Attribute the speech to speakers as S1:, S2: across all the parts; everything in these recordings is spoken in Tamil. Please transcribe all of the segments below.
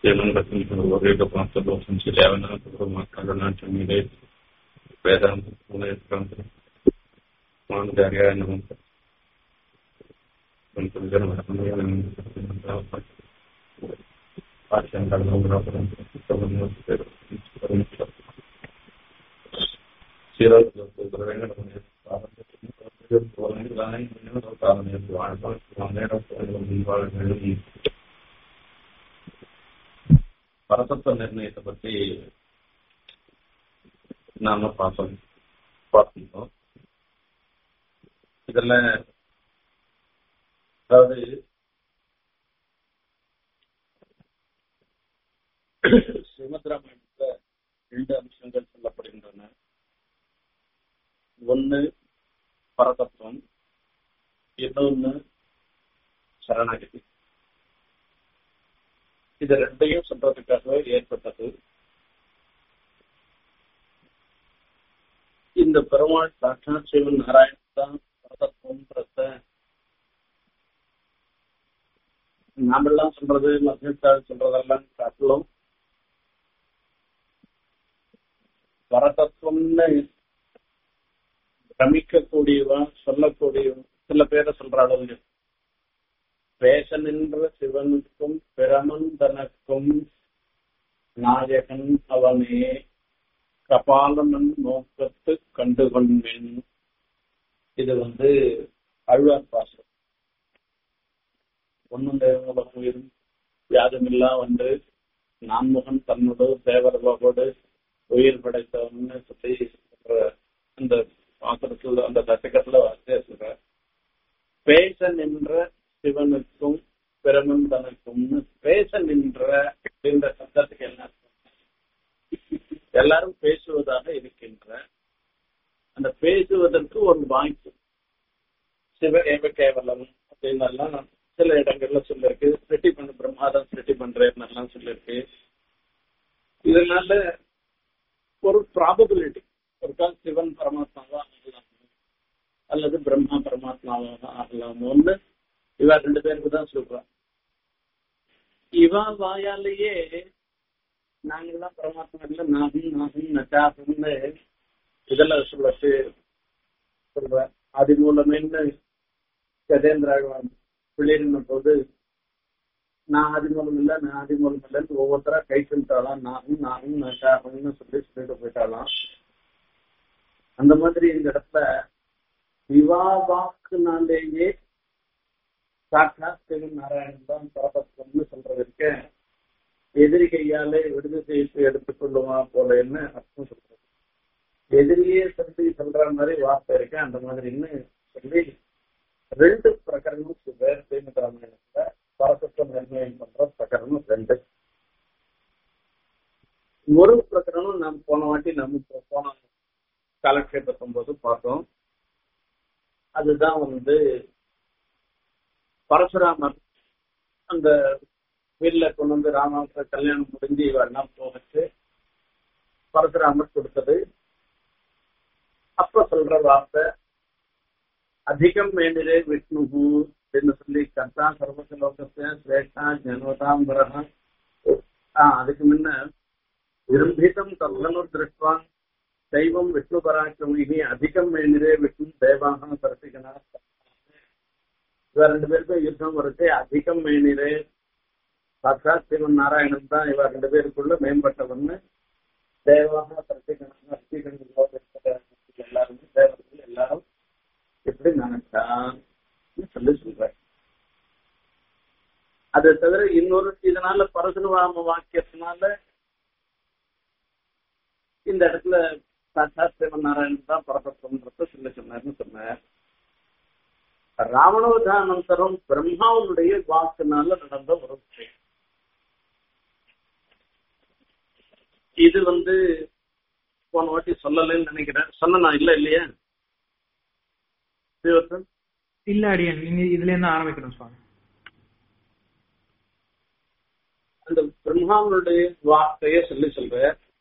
S1: ೇಮಂಗಂ ಶಿಲಾವನ ಮಾತಾಡನಾಚಮಿದೆ ವೇದಾಂತ ಪೂರ್ಣ ಮಾನದಾರ್ಯಾಯ ನಮಃ பரதத்துவ நிர்ணயத்தை பத்தி நாம பார்த்தோம் பார்த்துருந்தோம் இதுல அதாவது ஸ்ரீமத் ராமாயணத்துல ரெண்டு அம்சங்கள் சொல்லப்படுகின்றன ஒன்னு பரதத்துவம் இன்னொன்னு சரணாகதி இது ரெண்டையும் சொல்றதுக்காக ஏற்பட்டது இந்த பெருமாள் சாட்சாத் சிவன் நாராயணன் தான் பரதத்துவம்ன்றத நாமெல்லாம் சொல்றது மத்தியத்தாள் சொல்றதெல்லாம் காட்டிலும் பரதத்துவம்னு பிரமிக்கக்கூடியவன் சொல்லக்கூடியவன் சில பேரை சொல்ற அளவு பேச நின்ற சிவனுக்கும் பிரமந்தனுக்கும் நாயகன் அவனே கபாலமன் நோக்கத்து கண்டுகொண்டேன் இது வந்து அழ்வார் பாசம் ஒன்னும் தேவங்கள போயிரும் யாதுமில்லாம் வந்து நான்முகன் தன்னோடு தேவர்களோடு உயிர் படைத்தவன்னு சொல்லி அந்த பாத்திரத்துல அந்த தசகத்துல வாசியா சொல்ற பேச நின்ற சிவனுக்கும் பிரமன் தனக்கும்னு பேச நின்ற அப்படின்ற சப்தத்துக்கு என்ன எல்லாரும் பேசுவதாக இருக்கின்ற அந்த பேசுவதற்கு ஒரு வாய்ப்பு சிவ ஏவ கேவலம் அப்படின்னு எல்லாம் சில இடங்கள்ல சொல்லிருக்கு சிருஷ்டி பண்ண பிரம்மாதான் சிருஷ்டி பண்றேன்னு எல்லாம் சொல்லிருக்கு இதனால ஒரு ப்ராபபிலிட்டி ஒரு கால் சிவன் பரமாத்மாவா ஆகலாம் அல்லது பிரம்மா பரமாத்மாவாக ஆகலாமோன்னு இவ ரெண்டு பேருக்கு தான் சொல்றான் இவ வாயாலேயே நாங்கெல்லாம் பரமாத்மா இல்ல நாகும் நாகும் நட்டாகும்னு இதெல்லாம் சொல்லச்சு சொல்ற அது மூலமேன்னு கஜேந்திராழ்வான் பிள்ளைன போது நான் ஆதி மூலம் இல்ல நான் ஆதி மூலம் இல்லைன்னு ஒவ்வொருத்தரா கை சொல்லிட்டாலாம் நானும் நானும் நட்டாகும்னு சொல்லி சொல்லிட்டு போயிட்டாலாம் அந்த மாதிரி இந்த இடத்துல விவா வாக்குனாலேயே சாட்சாத் சிவன் நாராயணன் தான் பரபத்வம்னு சொல்றதற்கு எதிரி கையாலே விடுதலை செய்து எடுத்துக் கொள்ளுவான் போலன்னு அர்த்தம் சொல்றது எதிரியே சொல்லி சொல்ற மாதிரி வார்த்தை இருக்கு அந்த மாதிரின்னு சொல்லி ரெண்டு பிரகரணம் பேர் ஸ்ரீமத் ராமாயணத்துல பரசத்துவம் நிர்ணயம் பண்ற பிரகரணம் ரெண்டு ஒரு பிரகரணம் நாம் போன வாட்டி நம்ம போன காலக்ஷேபத்தும் போது பார்த்தோம் அதுதான் வந்து பரசுராமர் அந்த வீட்டுல கொண்டு வந்து ராமாவுக்கு கல்யாணம் முடிஞ்சு இவெல்லாம் போகச்சு பரசுராமர் கொடுத்தது அப்ப சொல்ற வார்த்தை அதிகம் வேண்டிலே விஷ்ணுகு அப்படின்னு சொல்லி கர்த்தா சர்வச லோகத்தை சிரேஷ்டா ஜனவதாம்பரா ஆஹ் அதுக்கு முன்ன விரும்பிதம் தர்தனு திருஷ்டுவான் தெய்வம் விஷ்ணு பராக்கிரமிகி அதிகம் வேண்டிலே விஷ்ணு தேவாக சரசிகனா இவ ரெண்டு பேருக்கும் யுத்தம் வருது அதிகம் மேனிலே சாட்சாத் சிவன் நாராயணன் தான் இவ ரெண்டு பேருக்குள்ள மேம்பட்டவன்னு தேவாக சரசிகனாக எல்லாருமே தேவர்கள் எல்லாரும் எப்படி நினைச்சான் சொல்லி சொல்ற அதை தவிர இன்னொரு இதனால பரசுராம வாக்கியத்தினால இந்த இடத்துல சாட்சாத் சிவன் நாராயணன் தான் பரபத்தம்ன்றத சொல்லி சொன்னார்னு சொன்னார் ராவணவதானந்தரம் பிரம்மாவுடைய வாக்குனால நடந்த ஒரு விஷயம் இது வந்து போன வாட்டி சொல்லலைன்னு நினைக்கிறேன் சொன்னா இல்ல இல்லையா சிவத்தன்
S2: இல்ல அடியன் இனி இதுல இருந்து ஆரம்பிக்கணும் சுவாமி
S1: அந்த பிரம்மாவனுடைய வார்த்தைய சொல்லி சொல்ற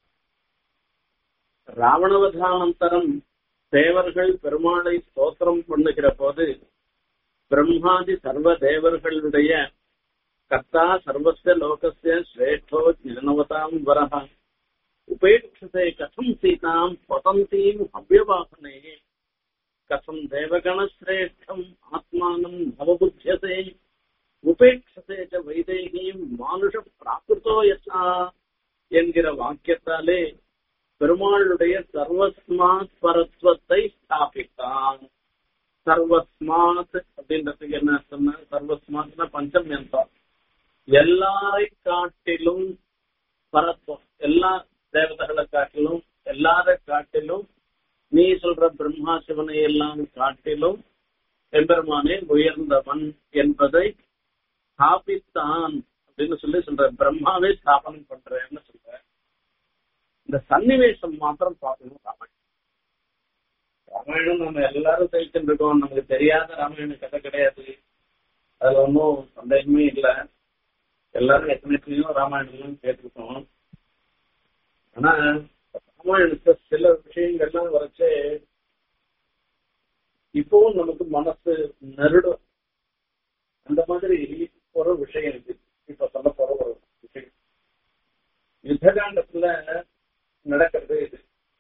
S1: ராவணவதானந்தரம் தேவர்கள் பெருமாளை ஸ்தோத்திரம் பண்ணுகிற போது பிரம்மாதி சர்வ தேவர்களுடைய கர்த்தா சர்வஸ்ய லோகஸ்ய ஸ்ரேஷ்டோ ஜனவதாம் வரஹ உபேட்சதே கதம் சீதாம் பதந்தீம் அவ்யவாசனே கதம் தேவகணசிரேஷ்டம் ஆத்மானம் நவபுத்தியசே உபேட்சதே ச வைதேகியும் மானுஷ பிராகிருதோ யசா என்கிற வாக்கியத்தாலே பெருமாளுடைய சர்வஸ்மாத் பரத்வத்தை ஸ்தாபித்தான் சர்வஸ்மாத் அப்படின்றதுக்கு என்ன சொன்ன சர்வஸ்மாத்னா பஞ்சம் யந்தம் எல்லாரை காட்டிலும் பரத்வம் எல்லா தேவதைகளை காட்டிலும் எல்லார காட்டிலும் நீ சொல்ற பிரம்மா சிவனை எல்லாம் காட்டிலும் எம்பெருமானே உயர்ந்தவன் என்பதை ஸ்தாபித்தான் அப்படின்னு சொல்லி சொல்ற பிரம்மாவே ஸ்தாபனம் பண்றேன்னு சொல்ற இந்த சன்னிவேசம் மாத்திரம் பார்க்கணும் ராமாயணம் ராமாயணம் நம்ம எல்லாரும் தெரிவிச்சுட்டு இருக்கோம் நமக்கு தெரியாத ராமாயண கதை கிடையாது அதுல ஒன்றும் சந்தேகமே இல்லை எல்லாரும் எத்தனையும் ராமாயணம் கேட்டிருக்கோம் ஆனா ராமாயணத்துல சில விஷயங்கள்லாம் வரைச்சு இப்பவும் நமக்கு மனசு நெருடும் அந்த மாதிரி ஒரு விஷயம் இருக்கு இப்ப சொல்ல போற ஒரு விஷயம் யுத்தகாண்டத்துல நடக்கிறது இது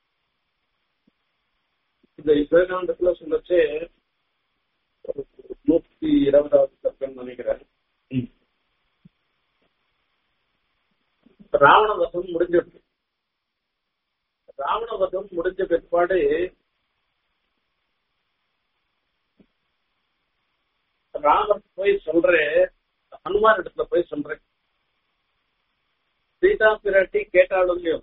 S1: இந்த யுத்தகாண்டத்துல சொல்லச்சு ஒரு நூத்தி இருபதாவது சர்க்கம் நினைக்கிறேன் ராவண வசம் முடிஞ்சிருக்கு ராவண வசம் முடிஞ்ச பிற்பாடு ராமர் போய் சொல்றேன் ஹனுமான் இடத்துல போய் சொல்றேன் சீதா பிராட்டி கேட்டாலும் இல்லையோ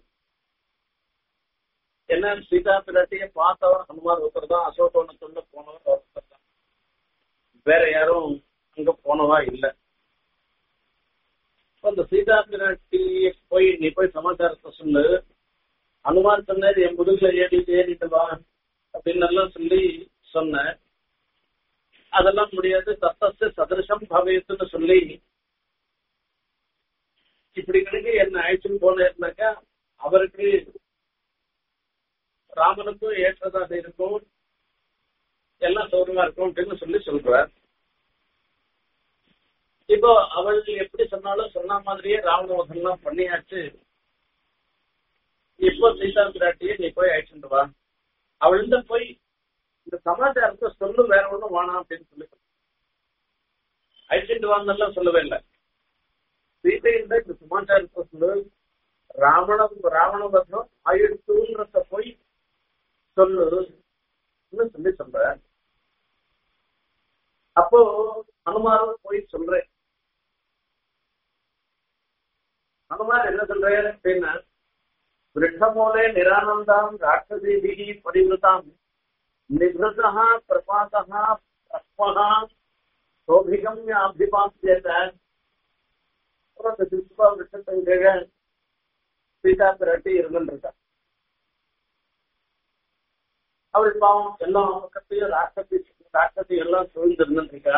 S1: என்ன சீதா பிராட்டிய பார்த்தவர் ஹனுமான் ஒருத்தர் தான் அசோகவனத்துல போனவர் ஒருத்தர் தான் வேற யாரும் அங்க போனவா இல்ல அந்த சீதா பிராட்டிய போய் நீ போய் சமாச்சாரத்தை சொல்லு ஹனுமான் சொன்னார் என் முதுகுல ஏறி ஏறிட்டு வா அப்படின்னு எல்லாம் சொல்லி சொன்னேன் அதெல்லாம் முடியாது தத்தசு சதிருஷம் பவேத்துன்னு சொல்லி இப்படி கணக்கு என்ன அழைச்சுன்னு போன இருந்தாக்கா அவருக்கு ராமனுக்கும் ஏற்றதாக இருக்கும் எல்லாம் சௌரியமா இருக்கும் அப்படின்னு சொல்லி சொல்றார் இப்போ அவள் எப்படி சொன்னாலும் சொன்ன மாதிரியே ராவணவதெல்லாம் பண்ணியாச்சு இப்போ சீதா பிராட்டியை நீ போய் அழைச்சிட்டு வா அவள்கிட்ட போய் இந்த சமாச்சாரத்தை சொல்லு வேற ஒண்ணும் வேணாம் அப்படின்னு சொல்லி அழைச்சிட்டு வாங்கலாம் சொல்லவே இல்லை சீதையில இந்த சமாச்சாரத்தை சொல்லு ராவண ராவணவதம் ஆயிடுத்துன்றத போய் சொல்லு சொல்லி சொல்ற அப்போ அனுமாரம் போய் சொல்றேன் அனுமார் என்ன சொல்றேன் அப்படின்னா விருஷமூலே நிரானந்தாம் ராட்சசீபிகி பரிவிருத்தாம் நிவృతः பிரபாதः பிரஸ்மः சோபிகம்ய அபிபாசியத அந்த சிற்பா விருஷத்தின் கீழே சீதா பிராட்டி இருந்துருக்கா அவள் பாவம் எல்லாம் பக்கத்தையும் ராட்சசி ராட்சசி எல்லாம் சூழ்ந்து இருந்துருக்கா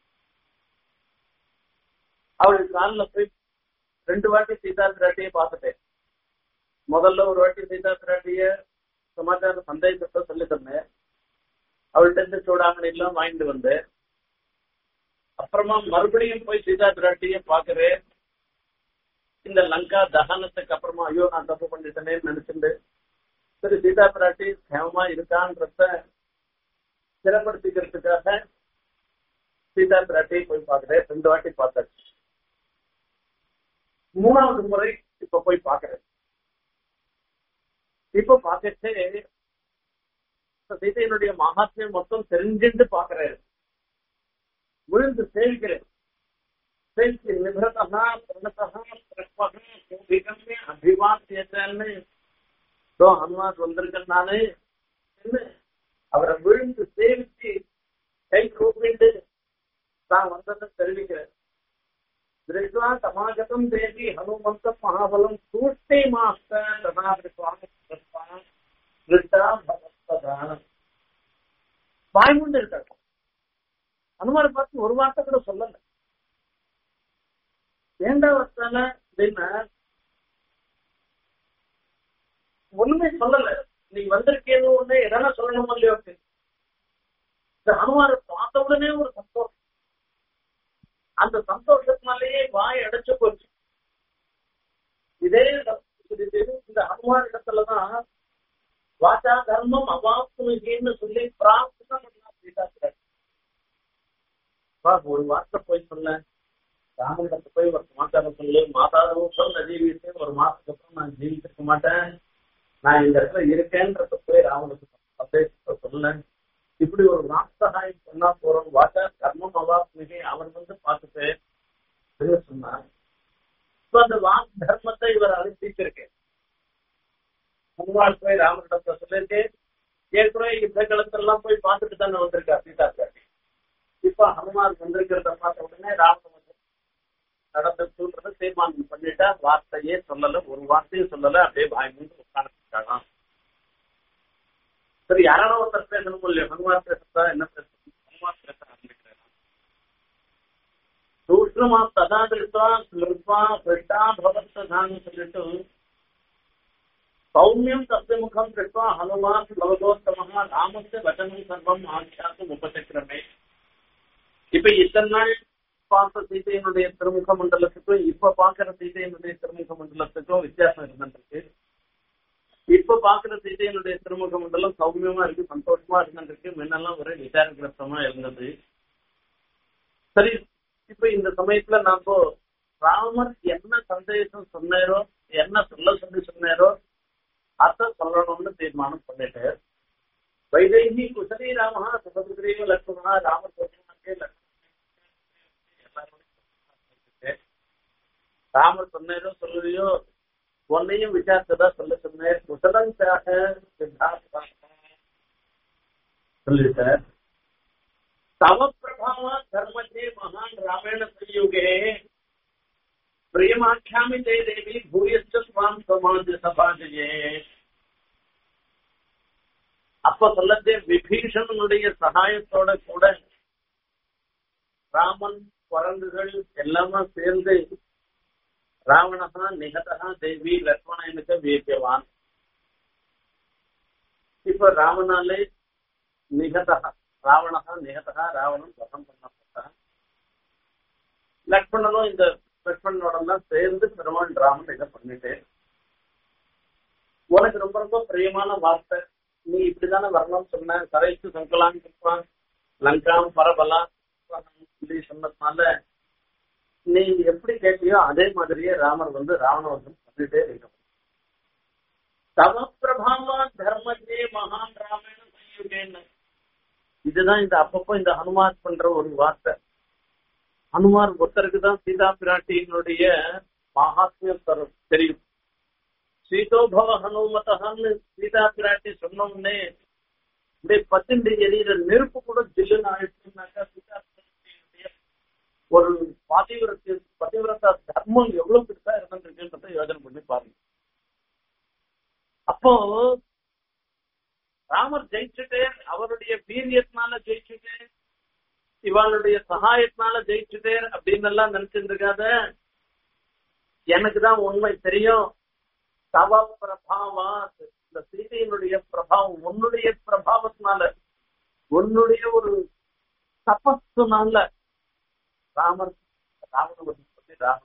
S1: அவள் காலில் போய் ரெண்டு வாட்டி சீதா பிராட்டியை பார்த்துட்டேன் முதல்ல ஒரு வாட்டி சீதா பிராட்டிய சமாச்சார சந்தேகத்தை சொல்லி தந்தேன் அவள்கிட்ட இருந்து சூடாமணி எல்லாம் வாங்கிட்டு வந்தேன் அப்புறமா மறுபடியும் போய் சீதா பிராட்டிய பாக்குறேன் இந்த லங்கா தகனத்துக்கு அப்புறமா ஐயோ நான் தப்பு பண்ணிட்டேனேன்னு நினைச்சுட்டு சரி சீதா பிராட்டி சேமமா இருக்கான்றத ஸ்திரப்படுத்திக்கிறதுக்காக சீதா பிராட்டியை போய் பாக்குறேன் ரெண்டு வாட்டி பார்த்தாச்சு மூணாவது முறை இப்ப போய் பாக்குறேன் இப்ப பாக்கச்சே சீதையினுடைய மகாத்மியம் மொத்தம் தெரிஞ்சுட்டு பாக்குறாரு விழுந்து சேவிக்கிறேன் சேவிச்சு நிபரதா பிரணதா பிரஸ்மகா கோபிகம்ய அபிவாசியத்தன்னு தோ ஹனுமான் வந்திருக்கேன் நானு அவரை விழுந்து சேவிச்சு கை கூப்பிட்டு தான் வந்ததை தெரிவிக்கிறேன் திருஷ்வா சமாகதம் தேவி ஹனுமந்த மகாபலம் சூட்டை மாஸ்த ததா திருஷ்டா பகவத்தான் வாய்மூண்டு இருக்காங்க அனுமாரை பார்த்து ஒரு வார்த்தை கூட சொல்லல ஏண்டா வர்த்தால அப்படின்னா ஒண்ணுமே சொல்லல நீ வந்திருக்கேன்னு ஒண்ணு எதனா சொல்லணும் இல்லையோ இந்த அனுமாரை பார்த்த உடனே ஒரு சந்தோஷம் அந்த சந்தோஷத்தினாலேயே வாய் அடைச்சு போச்சு இதே இந்த ஹனுமான் இடத்துலதான் வாச்சா தர்மம் அவாப்னுகின்னு சொல்லி பிரார்த்தனை பண்ணா சீதா ஒரு வார்த்தை போய் சொல்ல ராமனிடத்து போய் ஒரு சமாச்சாரம் சொல்லு மாதாவும் சொல்ல ஜீவித்து ஒரு மாசத்துக்கு அப்புறம் நான் ஜீவிச்சிருக்க மாட்டேன் நான் இந்த இடத்துல இருக்கேன்றத போய் ராமனுக்கு சந்தேகத்தை சொல்ல இப்படி ஒரு நாஸ்தகாயம் பண்ணா போறோம் வாட்டா கர்மம் அவாப்மிகை அவர் வந்து பார்த்துட்டு சொன்னார் அந்த வாக் தர்மத்தை இவர் அனுப்பிச்சிருக்கேன் ஹனுமான் போய் ராமனிடத்தை சொல்லியிருக்கேன் ஏற்கனவே யுத்த களத்தெல்லாம் போய் பார்த்துட்டு தானே வந்திருக்கா சீதா பிராட்டி இப்ப ஹனுமான் வந்திருக்கிறத பார்த்த உடனே ராமன் வந்து நடந்து சொல்றத தீர்மானம் பண்ணிட்டா வார்த்தையே சொல்லல ஒரு வார்த்தையும் சொல்லல அப்படியே வாய் மூந்து உட்காந்துட்டாங்க சரி யாரான ஒருத்தர் பேசணும் இல்லையா ஹனுமான் பேசுறதா என்ன பேசணும் ஹனுமான் பேச ஆரம்பிக்கிறேன் சூஷ்ணமா ததா திருத்தா ஸ்மிருத்வா பிரிட்டா பவத்ததான்னு சொல்லிட்டு சௌமியம் சத்தியமுகம் திருஷ்வா ஹனுமான் லவகோத்தம ராமஸ்ய வச்சனம் சர்வம் ஆட்சியாக்கும் உபசக்கிரமே இப்ப இத்தனை நாள் பார்த்த சீதையினுடைய திருமுக மண்டலத்துக்கும் இப்ப பாக்குற சீதையினுடைய திருமுக மண்டலத்துக்கும் வித்தியாசம் இருந்துருக்கு இப்ப பாக்குற சீதையினுடைய திருமுக மண்டலம் சௌமியமா இருக்கு சந்தோஷமா இருந்துருக்கு முன்னெல்லாம் ஒரே விசாரகிரஸ்தமா இருந்தது சரி இப்ப இந்த சமயத்துல நாம ராமர் என்ன சந்தேசம் சொன்னாரோ என்ன சொல்ல சொல்லி சொன்னாரோ அத சொல்லணும்னு தீர்மானம் பண்ணிட்டு வைதேகி குசரி ராமஹா சுபதிரீவ லட்சுமணா ராமர் சொன்னாங்க ராமர் சொன்னேரோ சொல்லுறியோ உன்னையும் விசாரிச்சதா சொல்ல சொன்னேன் குசலங்காக சொல்லிட்டார் தவ பிரபாவ தர்மஜே மகான் ராமாயண संयुगे प्रियमाख्यामि ते देवी भूयश्च स्वाम समाज சபாஜயே அப்ப சொல்லத்தே விபீஷணனுடைய சகாயத்தோட கூட ராமன் குரங்குகள் எல்லாமே சேர்ந்து ராவணகா நிகதகா தேவி லக்ஷ்மணனுக்கு வீர்யவான் இப்ப ராவணாலே நிகதகா ராவணகா நிகதகா ராவணன் வசம் பண்ணப்பட்டான் லக்ஷ்மணனும் இந்த லக்ஷ்மணனோட எல்லாம் சேர்ந்து பெருமான் ராமன் இதை பண்ணிட்டு உனக்கு ரொம்ப ரொம்ப பிரியமான வார்த்தை நீ இப்படிதானே வரணும்னு சொன்ன கரைக்கு சங்கலான் இருப்பான் லங்காம் பரபலா சொல்லி சொன்னதுனால நீ எப்படி கேட்டியோ அதே மாதிரியே ராமர் வந்து ராவணவசம் பண்ணிட்டே இருக்கணும் தம பிரபாவா தர்மஜே மகான் ராமேண சயுகேன்னு இதுதான் இந்த அப்பப்போ இந்த ஹனுமான் பண்ற ஒரு வார்த்தை ஹனுமான் ஒருத்தருக்கு தான் சீதா பிராட்டியினுடைய மகாத்மியம் தரும் தெரியும் சீதோபவ ஹனுமதன்னு சீதா பிராட்டி சொன்னோம்னே இப்படியே பத்திண்டு எரியிற நெருப்பு கூட ஜில்லுன்னு ஆயிடுச்சுனாக்கா சீதா பிராட்டியினுடைய ஒரு பதிவிரத்து பதிவிரதா தர்மம் எவ்வளவு பெருசா இருந்திருக்குன்றத யோஜனை பண்ணி பாருங்க அப்போ ராமர் ஜெயிச்சுட்டு அவருடைய வீரியத்தினால ஜெயிச்சுட்டு இவளுடைய சகாயத்தினால ஜெயிச்சுட்டேர் அப்படின்னு எல்லாம் நினைச்சிட்டு இருக்காத எனக்கு தான் உண்மை தெரியும் தவ பிரபாவா இந்த சீதையினுடைய பிரபாவம் உன்னுடைய பிரபாவத்தினால உன்னுடைய ஒரு தபஸ்துனால ராமர் ராவணவதி சொல்லி ராமர்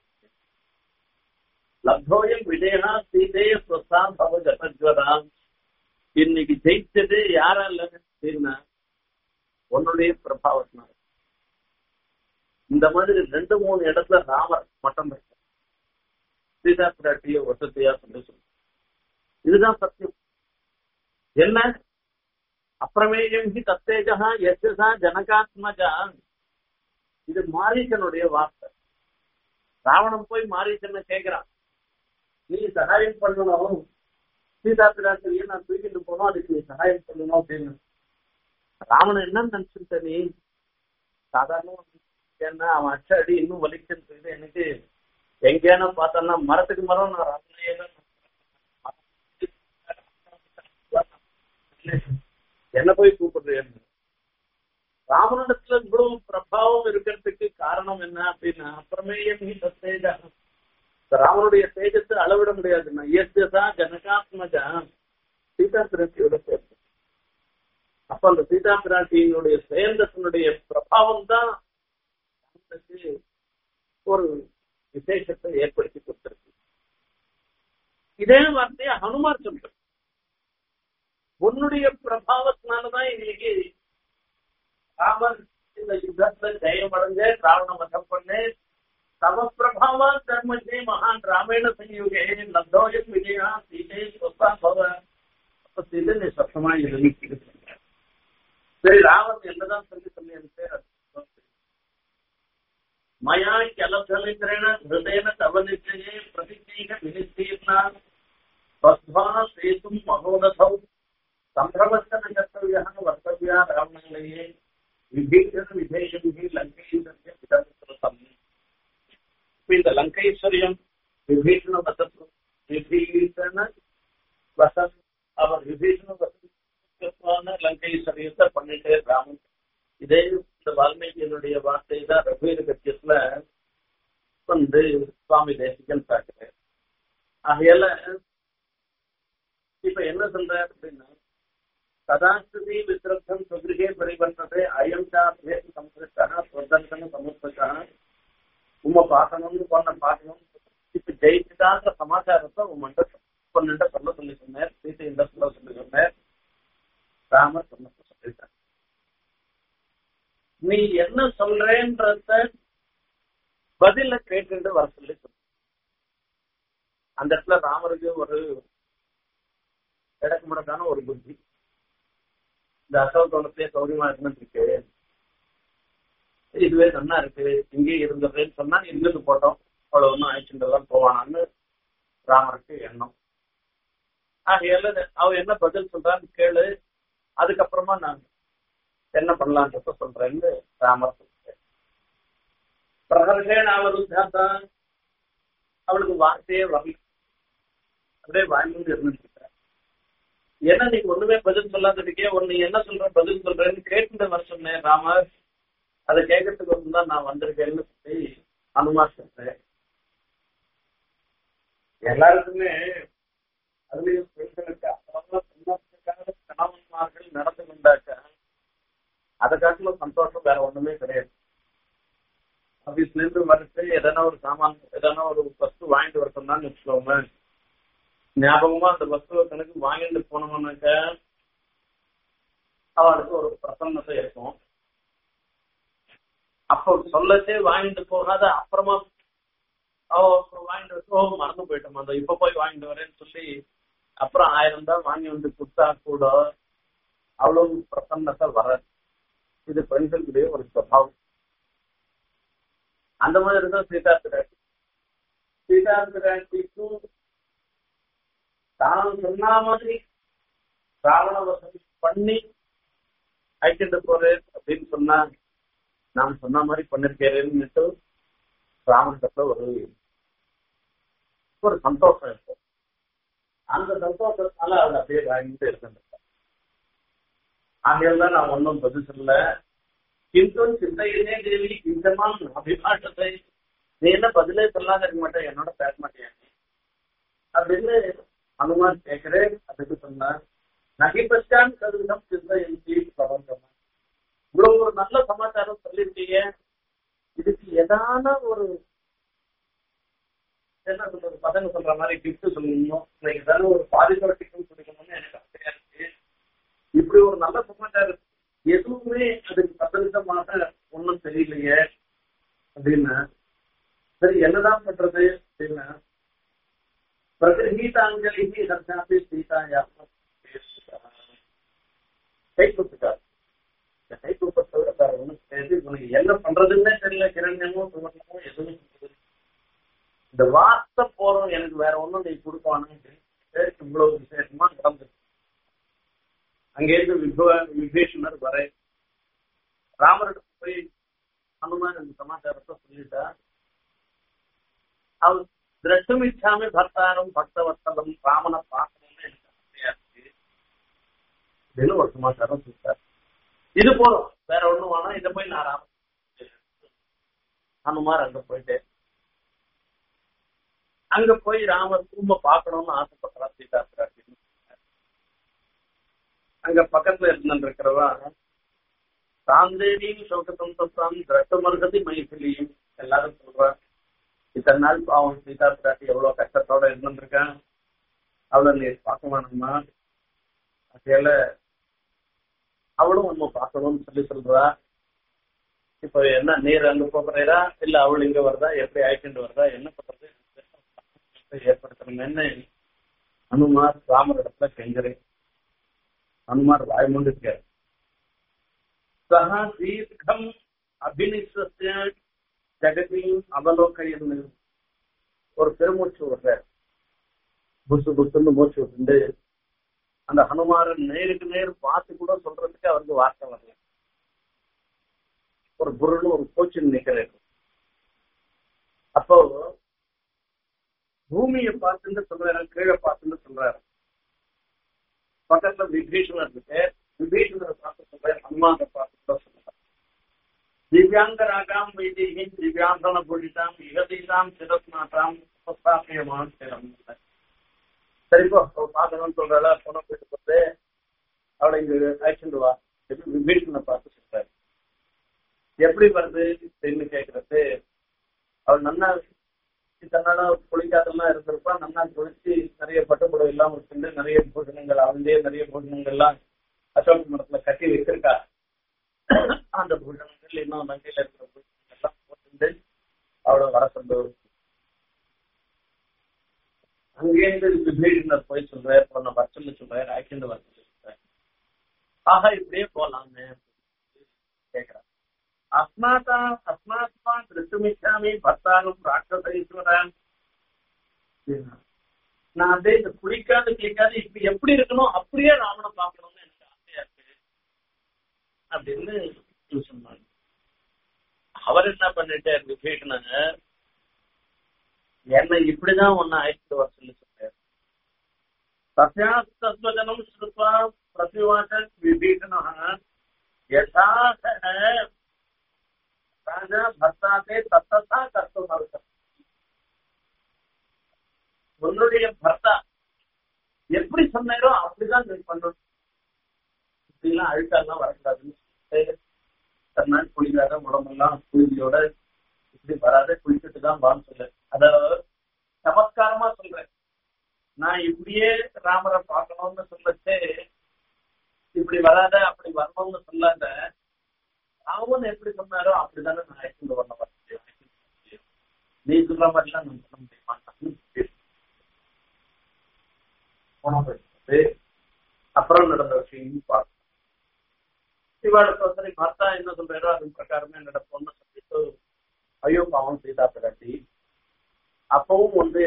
S1: லப்தோயம் விஜயனா சீதைய சொசா பவ ஜபஜ்வராம் இன்னைக்கு ஜெயிச்சது யாரால அப்படின்னா உன்னுடைய பிரபாவத்தினால இந்த மாதிரி ரெண்டு மூணு இடத்துல ராமர் மட்டம் பெற்றார் சீதா பிராட்டிய வசதியா சொல்லி சொல்லு இதுதான் சத்தியம் என்ன அப்பிரமேயம் ஹி தத்தேஜா எஸ்எஸ்ஆ ஜனகாத்மஜா இது மாரீசனுடைய வார்த்தை ராவணன் போய் மாரீசனை கேட்கிறான் நீ சகாயம் பண்ணணும் சீதா பிராட்டியை நான் தூக்கிட்டு போனோம் அதுக்கு நீ சகாயம் பண்ணணும் அப்படின்னு ராவணன் என்ன நினைச்சுட்ட நீ சாதாரண ஏன்னா அவன் அச்ச அடி இன்னும் வலிச்சுன்னு சொல்லிட்டு எனக்கு எங்கேயான பார்த்தோம்னா மரத்துக்கு மரம் நான் ராமனையே தான் என்ன போய் கூப்பிடுறேன் ராமனிடத்துல இவ்வளவு பிரபாவம் இருக்கிறதுக்கு காரணம் என்ன அப்படின்னா அப்புறமேயம் நீ தேஜா ராமனுடைய தேஜத்தை அளவிட முடியாதுன்னா இயற்கதா ஜனகாத்மஜா சீதா பிராட்டியோட சேர்த்து அப்ப அந்த சீதா பிராட்டியினுடைய சேர்ந்தத்தினுடைய பிரபாவம் தான் ஒரு விசேஷத்தை ஏற்படுத்தி கொடுத்திருக்கு இதே வார்த்தையை ஹனுமார் சொல்ற உன்னுடைய பிரபாவத்தினாலதான் இன்னைக்கு ராமன் இந்த யுத்தத்தை ஜெயமடைஞ்ச ராவண மதம் பண்ணு தம பிரபாவா தர்மஜே மகான் ராமேண சயுகே லத்தோயம் விஜயா சீதை சொத்தா பவ அப்ப சீதை நீ சத்தமா இருந்து சரி ராவன் என்னதான் சொல்லி சொல்லி எனக்கு மயா ஜலசலிந்திரேன ஹிருதேன தவ நிச்சயே பிரதிஜைக வினிஸ்தீர்ணா பஸ்வா சேதும் மகோதசௌ சம்பிரவர்த்தன கர்த்தவியா வர்த்தவியா ராவணங்களே விபீஷண விபேஷமிகி லங்கைஸ்வரியம் விதமிருத்தம் இப்ப இந்த லங்கைஸ்வரியம் விபீஷண வசத்து விபீஷண வசம் அவர் விபீஷண வசத்தான லங்கைஸ்வரியத்தை பண்ணிட்டே ராமன் இதே இந்த வால்மீகியினுடைய வார்த்தை தான் ரகுவீர கட்சியத்துல வந்து சுவாமி தேசிகன் பார்க்கிறேன் ஆகையால இப்ப என்ன சொல்றாரு அப்படின்னா கதாஸ்தி விசிரப்தம் சுகிருகே பரிவர்த்ததே அயம் சாத்தியே சம்ஸ்கிருத்தா ஸ்வர்தந்தன சமுத்திரா உம்ம பார்க்கணும்னு போன பார்க்கணும் இப்ப ஜெயிச்சுட்டான்ற சமாச்சாரத்தை உம்மண்ட பொண்ணுண்ட சொல்ல சொல்லி சொன்னார் சீத்தை இந்த சொல்ல சொல்லி சொன்னார் ராமர் சொன்ன சொல்லிட்டார் நீ என்ன சொல்றேன்றத பதில கேட்டுட்டு வர சொல்லி சொன்ன அந்த இடத்துல ராமருக்கு ஒரு இடக்கு முடக்கான ஒரு புத்தி இந்த அசோகோணத்தையே சௌரியமா இருக்குன்னு இருக்கு இதுவே நன்னா இருக்கு இங்கே இருந்ததுன்னு சொன்னா இருந்துட்டு போட்டோம் அவ்வளவு ஒன்றும் ஆயிடுச்சுன்றதான் போவானான்னு ராமருக்கு எண்ணம் ஆகையால அவ என்ன பதில் சொல்றான்னு கேளு அதுக்கப்புறமா நான் என்ன பண்ணலான்றத சொல்றேன்னு ராமர் சொல்றேன் பிரகர்ஷேன் அவருத்தான் அவளுக்கு வார்த்தையே வரல அப்படியே வாய்மூந்து இருந்துட்டு என்ன நீ ஒண்ணுமே பதில் சொல்லாததுக்கே ஒண்ணு என்ன சொல்ற பதில் சொல்றேன்னு கேட்டுட்டு வர சொன்னேன் ராமர் அதை கேட்கறதுக்கு வந்து தான் நான் வந்திருக்கேன்னு சொல்லி அனுமார் சொல்றேன் எல்லாருக்குமே அதுலயும் பெண்களுக்கு அப்பெல்லாம் சொன்னதுக்காக கணவன்மார்கள் நடந்து கொண்டாக்க அதை காட்டிலும் சந்தோஷம் வேற ஒண்ணுமே கிடையாது ஆபீஸ்ல இருந்து வந்துட்டு எதனா ஒரு சாமான் எதனா ஒரு வஸ்து வாங்கிட்டு வர சொன்னான்னு வச்சுக்கோங்க ஞாபகமா அந்த வஸ்துவை கணக்கு வாங்கிட்டு போனோம்னாக்க அவளுக்கு ஒரு பிரசன்னத்தை இருக்கும் அப்போ சொல்லச்சே வாங்கிட்டு போகாத அப்புறமா அவ வாங்கிட்டு வந்து ஓ மறந்து போயிட்டோம் அந்த இப்ப போய் வாங்கிட்டு வரேன்னு சொல்லி அப்புறம் ஆயிரம் தான் வாங்கி வந்து கொடுத்தா கூட அவ்வளவு பிரசன்னத்தை வர இது பெண்களுடைய ஒரு சுவாவம் அந்த மாதிரி தான் சீதா பிராட்டி சீதா பிராட்டிக்கும் தான் சொன்ன மாதிரி ராவண வசதி பண்ணி அழைச்சிட்டு போறேன் அப்படின்னு சொன்னா நான் சொன்ன மாதிரி பண்ணிருக்கேன்னு ராமனிடத்துல ஒரு ஒரு சந்தோஷம் இருக்கும் அந்த சந்தோஷத்தால அவள் அப்படியே வாங்கிட்டு இருக்கின்றார் ஆகையால் நான் ஒன்றும் பதில் சொல்ல கிந்தும் சிந்தையினே தேவி கிந்தமான் அபிபாஷத்தை நீ என்ன பதிலே சொல்லாத இருக்க மாட்டேன் என்னோட பேச மாட்டேன் அப்படின்னு அனுமான் கேட்கிறேன் அதுக்கு சொன்னார் நகிபச்சான் கருதம் சிந்தையின் பிரபஞ்சமா இவ்வளவு ஒரு நல்ல சமாச்சாரம் சொல்லிருக்கீங்க இதுக்கு எதான ஒரு என்ன சொல்றது பசங்க சொல்ற மாதிரி கிஃப்ட் சொல்லணும் இன்னைக்கு ஏதாவது ஒரு பாரிதோட்டிக்கம் கொடுக்கணும்னு எனக்கு ஆசையா இருக்கு இப்படி ஒரு நல்ல சமாச்சாரம் எதுவுமே அதுக்கு பத்தவிதமாக ஒன்றும் தெரியலையே அப்படின்னு சரி என்னதான் பண்றது அப்படின்னா பிரகிரகீதாஞ்சலி சர்ச்சாபி சீதாயா கை கொடுத்துட்டார் இந்த கை கொடுப்பதை விட வேற ஒன்றும் கிடையாது உனக்கு என்ன பண்றதுன்னே தெரியல கிரண்யமோ சுவர்ணமோ எதுவும் இந்த வார்த்தை போறோம் எனக்கு வேற ஒண்ணும் நீ கொடுப்பானு இவ்வளவு விசேஷமா நடந்துச்சு அங்கேருந்து விபவ விபீஷணர் வர ராமர்கிட்ட போய் ஹனுமான் இந்த சமாச்சாரத்தை சொல்லிட்டா அவர் திரட்டும் இச்சாமி பர்த்தாரம் பக்தவர்த்ததம் ராமனை பார்க்கணும்னு எனக்கு ஆசையா இருக்கு அப்படின்னு ஒரு சமாச்சாரம் சொல்லிட்டார் இது போதும் வேற ஒண்ணும் வேணாம் இதை போய் நான் ராம ஹனுமார் அங்க போயிட்டேன் அங்க போய் ராமர் திரும்ப பார்க்கணும்னு ஆசைப்படுறா சீதா பிராட்டி அங்க பக்கத்துல இருந்திருக்கிறவா சாந்தேவியும் சோகத்தம் தத்தாம் திரட்டமர்கதி மைசிலியும் எல்லாரும் சொல்றா இத்தனை நாள் பாவம் சீதா பிராட்டி எவ்வளவு கஷ்டத்தோட இருந்திருக்கான் அவளை நீ பார்க்க வேணுமா அதையால அவளும் நம்ம பார்க்கணும்னு சொல்லி சொல்றா இப்ப என்ன நீர் அங்க போகிறா இல்ல அவள் இங்க வருதா எப்படி ஆயிட்டு வருதா என்ன பண்றது ஏற்படுத்தணும்னு ஹனுமார் ராமர் இடத்துல கெஞ்சறேன் ஹனுமார் வாய்மூண்டு சக தீர்க்கம் அபினிசஸ்ய ஜெகத்தையும் அவலோகையில் ஒரு பெருமூச்சு விடுற புசு புசுன்னு மூச்சு விட்டு அந்த ஹனுமாரன் நேருக்கு நேர் பார்த்து கூட சொல்றதுக்கு அவருக்கு வார்த்தை வரல ஒரு குருன்னு ஒரு கோச்சின் நிக்கிறாரு அப்போ பூமியை பார்த்துன்னு சொல்றாரு கீழே பார்த்துன்னு சொல்றாரு பக்கத்துல விபீஷணர் இருக்கு விபீஷணரை பார்த்து சொல்றாரு ஹனுமானை பார்த்து கூட சொல்றாரு திவ்யாங்கராகாம் வைதேகின் திவ்யாங்கன பூஷிதாம் இகதீதாம் சிரஸ்நாதாம் உபஸ்தாபியமான சிரம் சரிப்போ அவ பாக்கணும்னு சொல்றாளா போன போயிட்டு போட்டு அவளை இங்க அழைச்சிட்டு வா எப்படி விபீஷணனை பார்த்து சொல்றாரு எப்படி வருது அப்படின்னு கேட்கறது அவள் நன்னா தன்னால குளிக்காதெல்லாம் இருந்திருப்பா நன்னா குளிச்சு நிறைய பட்டுப்புடவை எல்லாம் வச்சுட்டு நிறைய பூஷணங்கள் அவங்களே நிறைய பூஷணங்கள்லாம் அசோக மரத்துல கட்டி வச்சிருக்கா அந்த பூஷணங்கள் இன்னும் நங்கையில இருக்கிற பூஷணங்கள் எல்லாம் போட்டு அவளை வர சொல்லு அங்கேருந்து விபீஷணர் போய் சொல்றாரு பொண்ணை வர சொல்லி சொல்றாரு ஆக்கிண்டு வர சொல்லி சொல்றாரு ஆஹா இப்படியே போலாமே கேக்குறான் அஸ்மாதா அஸ்மாத்மா திருத்துமிச்சாமி பர்த்தானும் ராட்சசீஸ்வரன் நான் அப்படியே இந்த குளிக்காது கேட்காது இப்ப எப்படி இருக்கணும் அப்படியே ராமனை பார்க்கணும்னு எனக்கு ஆசையா இருக்கு அப்படின்னு சொன்னாங்க அவர் என்ன பண்ணிட்டார் விபீஷணங்க என்னை இப்படிதான் ஒன்னு அழைச்சிட்டு வர சொல்லி சொல்றாரு சத்யாஸ்தத்வஜனம் ஸ்ருத்வா பிரதிவாச்ச விபீஷண யதா ராஜா பர்த்தாத்தே தத்தா கர்த்தம் மறுத்தம் உன்னுடைய பர்த்தா எப்படி சொன்னாரோ அப்படிதான் நீ பண்ணணும் இப்படிலாம் அழுக்காலாம் வரக்கூடாதுன்னு சொல்லிட்டு தன்னால் குளிக்காத உடம்பெல்லாம் குளியோட இப்படி வராத குளிச்சுட்டு தான் வான்னு சொல்ல அத சமஸ்காரமா சொல்றேன் நான் இப்படியே ராமரை பார்க்கணும்னு சொல்லச்சு இப்படி வராத அப்படி வரணும்னு சொல்லாத அவன் எப்படி சொன்னாரோ அப்படிதானே நான் ஆக்சிடென்ட் பண்ண முடியும் நீ சொல்ற மாதிரிலாம் நான் பண்ண முடியுமா போனது அப்புறம் நடந்த விஷயம் பார்க்கணும் இவாளுக்கு சரி பர்த்தா என்ன சொல்றாரோ அது பிரகாரமே நடப்போம்னு சொல்லிட்டு ஐயோ பாவம் சீதா பிராட்டி அப்பவும் வந்து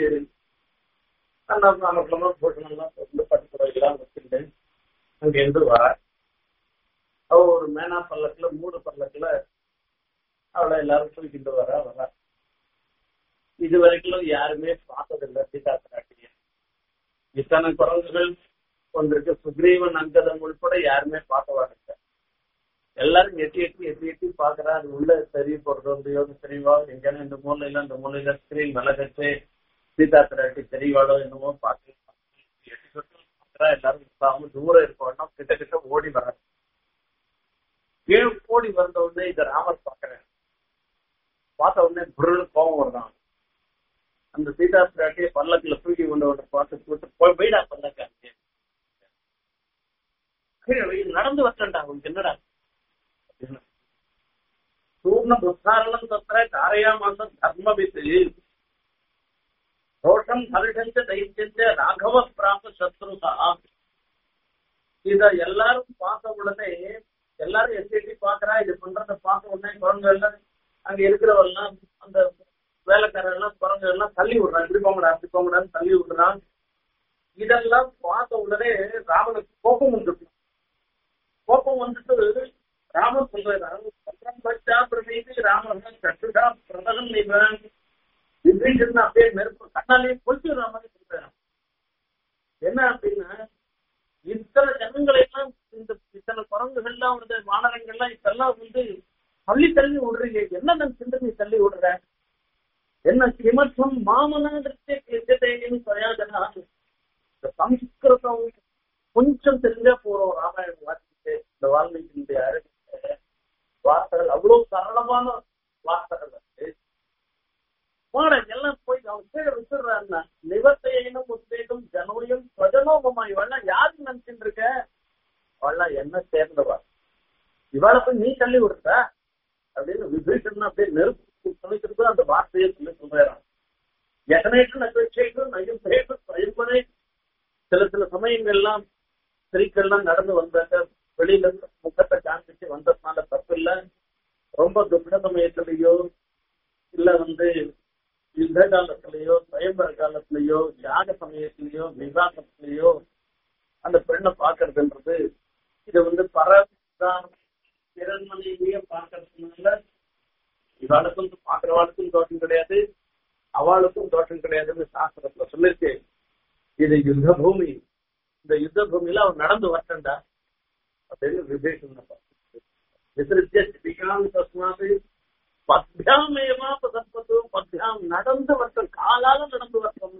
S1: நமக்கு போஷணம்லாம் போட்டு பட்டுப்புடவைகள்லாம் வச்சுட்டு அங்க இருந்து வர அவ ஒரு மேனா பல்லக்குல மூணு பல்லக்குல அவளை எல்லாரும் தூக்கிட்டு வர வர இது வரைக்கும் யாருமே பார்த்ததில்லை சீதா பிராட்டிய இத்தனை குரங்குகள் கொண்டிருக்கு சுக்ரீவன் அங்கதம் உள்பட யாருமே பார்க்க வரல எல்லாரும் எட்டி எட்டி எட்டி எட்டி பாக்குறா அது உள்ள சரி போடுறது இல்லையோ தெரியவா எங்கேயான இந்த மூலையில இந்த மூலையில ஸ்கிரீன் விலகச்சு சீதா பிராட்டி தெரியவாளோ என்னமோ பார்த்து எட்டி சொட்டு பாக்குறா எல்லாரும் இல்லாம தூரம் இருக்கோம்னா கிட்ட கிட்ட ஓடி வர ஏழு கோடி வந்த உடனே இத ராமர் பாக்குறேன் பார்த்த உடனே புருன்னு கோபம் வருதான் அந்த சீதா பிராட்டியை பல்லக்குல தூக்கி கொண்டு வந்து பார்த்து போட்டு போய் போயிடா பல்லக்க நடந்து வரட்டா அவனுக்கு என்னடா பூர்ண புத்தாரணம் தத்திர காரையாமாச தர்மவித்து ரோஷம் ஹரிஷஞ்ச தைத்தியஞ்ச ராகவ பிராப்த சத்ருதா இத எல்லாரும் பார்த்த உடனே எல்லாரும் எட்டி எட்டி பாக்குறா இது பண்றத பார்த்த உடனே குரங்கு எல்லாம் அங்க இருக்கிறவெல்லாம் அந்த வேலைக்காரர் எல்லாம் குரங்கு எல்லாம் தள்ளி விடுறான் இப்படி போங்கடா அப்படி போங்கடான்னு தள்ளி விடுறான் இதெல்லாம் பார்த்த உடனே ராமனுக்கு கோபம் வந்துட்டு கோபம் வந்துட்டு ராமன் சொல்றாரு பச்சா பிரமீதி ராமன் கட்டுடா பிரதகம் நிபன் விபீஷன் அப்படியே நெருப்பு கண்ணாலேயே கொளுத்து ராமன் சொல்றாரு என்ன அப்படின்னா இத்தனை ஜனங்களை எல்லாம் இந்த இத்தனை குரங்குகள்லாம் வந்து வானரங்கள்லாம் இதெல்லாம் வந்து தள்ளி தள்ளி விடுறீங்க என்ன நான் சிந்தனை தள்ளி விடுற என்ன கிமர்த்தம் மாமனாதிருத்திய கேட்டதேன்னு பிரயோஜனா இந்த சம்ஸ்கிருதம் கொஞ்சம் தெரிஞ்சா போறோம் ராமாயணம் வாசிச்சு இந்த வால்மீகியினுடைய அறிவித்த வார்த்தைகள் அவ்வளவு சரளமான வார்த்தைகள் வந்து போன எல்லா விட்டுறான்னா நிவர்த்தையினும் உத்வேகம் ஜனோயம் பிரஜனோபமா இவெல்லாம் யாருக்கு நினைச்சுட்டு இருக்க அவள்லாம் என்ன சேர்ந்தவா இவாளை போய் நீ தள்ளி விடுற அப்படின்னு விபீஷன் அப்படியே நெருப்பு துணைக்கிறது அந்த வார்த்தையை சொல்லி சொல்றான் எதனேற்று நகைச்சேற்று நயும்பேற்று பயன்பனை சில சில சமயங்கள்லாம் ஸ்திரீக்கள்லாம் நடந்து வந்தாங்க வெளியில இருந்து முகத்தை காண்பிச்சு வந்ததுனால தப்பு இல்ல ரொம்ப துக்க சமயத்திலேயோ இல்ல வந்து யுத்த காலத்திலேயோ சுயம்பர காலத்திலேயோ யாக சமயத்திலேயோ விவாகத்திலேயோ அந்த பெண்ணை பாக்குறதுன்றது இது வந்து பரதான் பிறன்மனையிலேயே பாக்குறதுனால இவாளுக்கும் பாக்குறவாளுக்கும் தோஷம் கிடையாது அவளுக்கும் தோஷம் கிடையாதுன்னு சாஸ்திரத்துல சொல்லிருக்கு இது யுத்த பூமி இந்த யுத்த பூமியில அவன் நடந்து வரட்டா அப்படின்னு விபேஷன் விசிறிச்ச திபிகாம் தஸ்மாது பத்யாம் ஏமா பதப்பது பத்யாம் நடந்து வரட்டும் காலால நடந்து வரட்டும்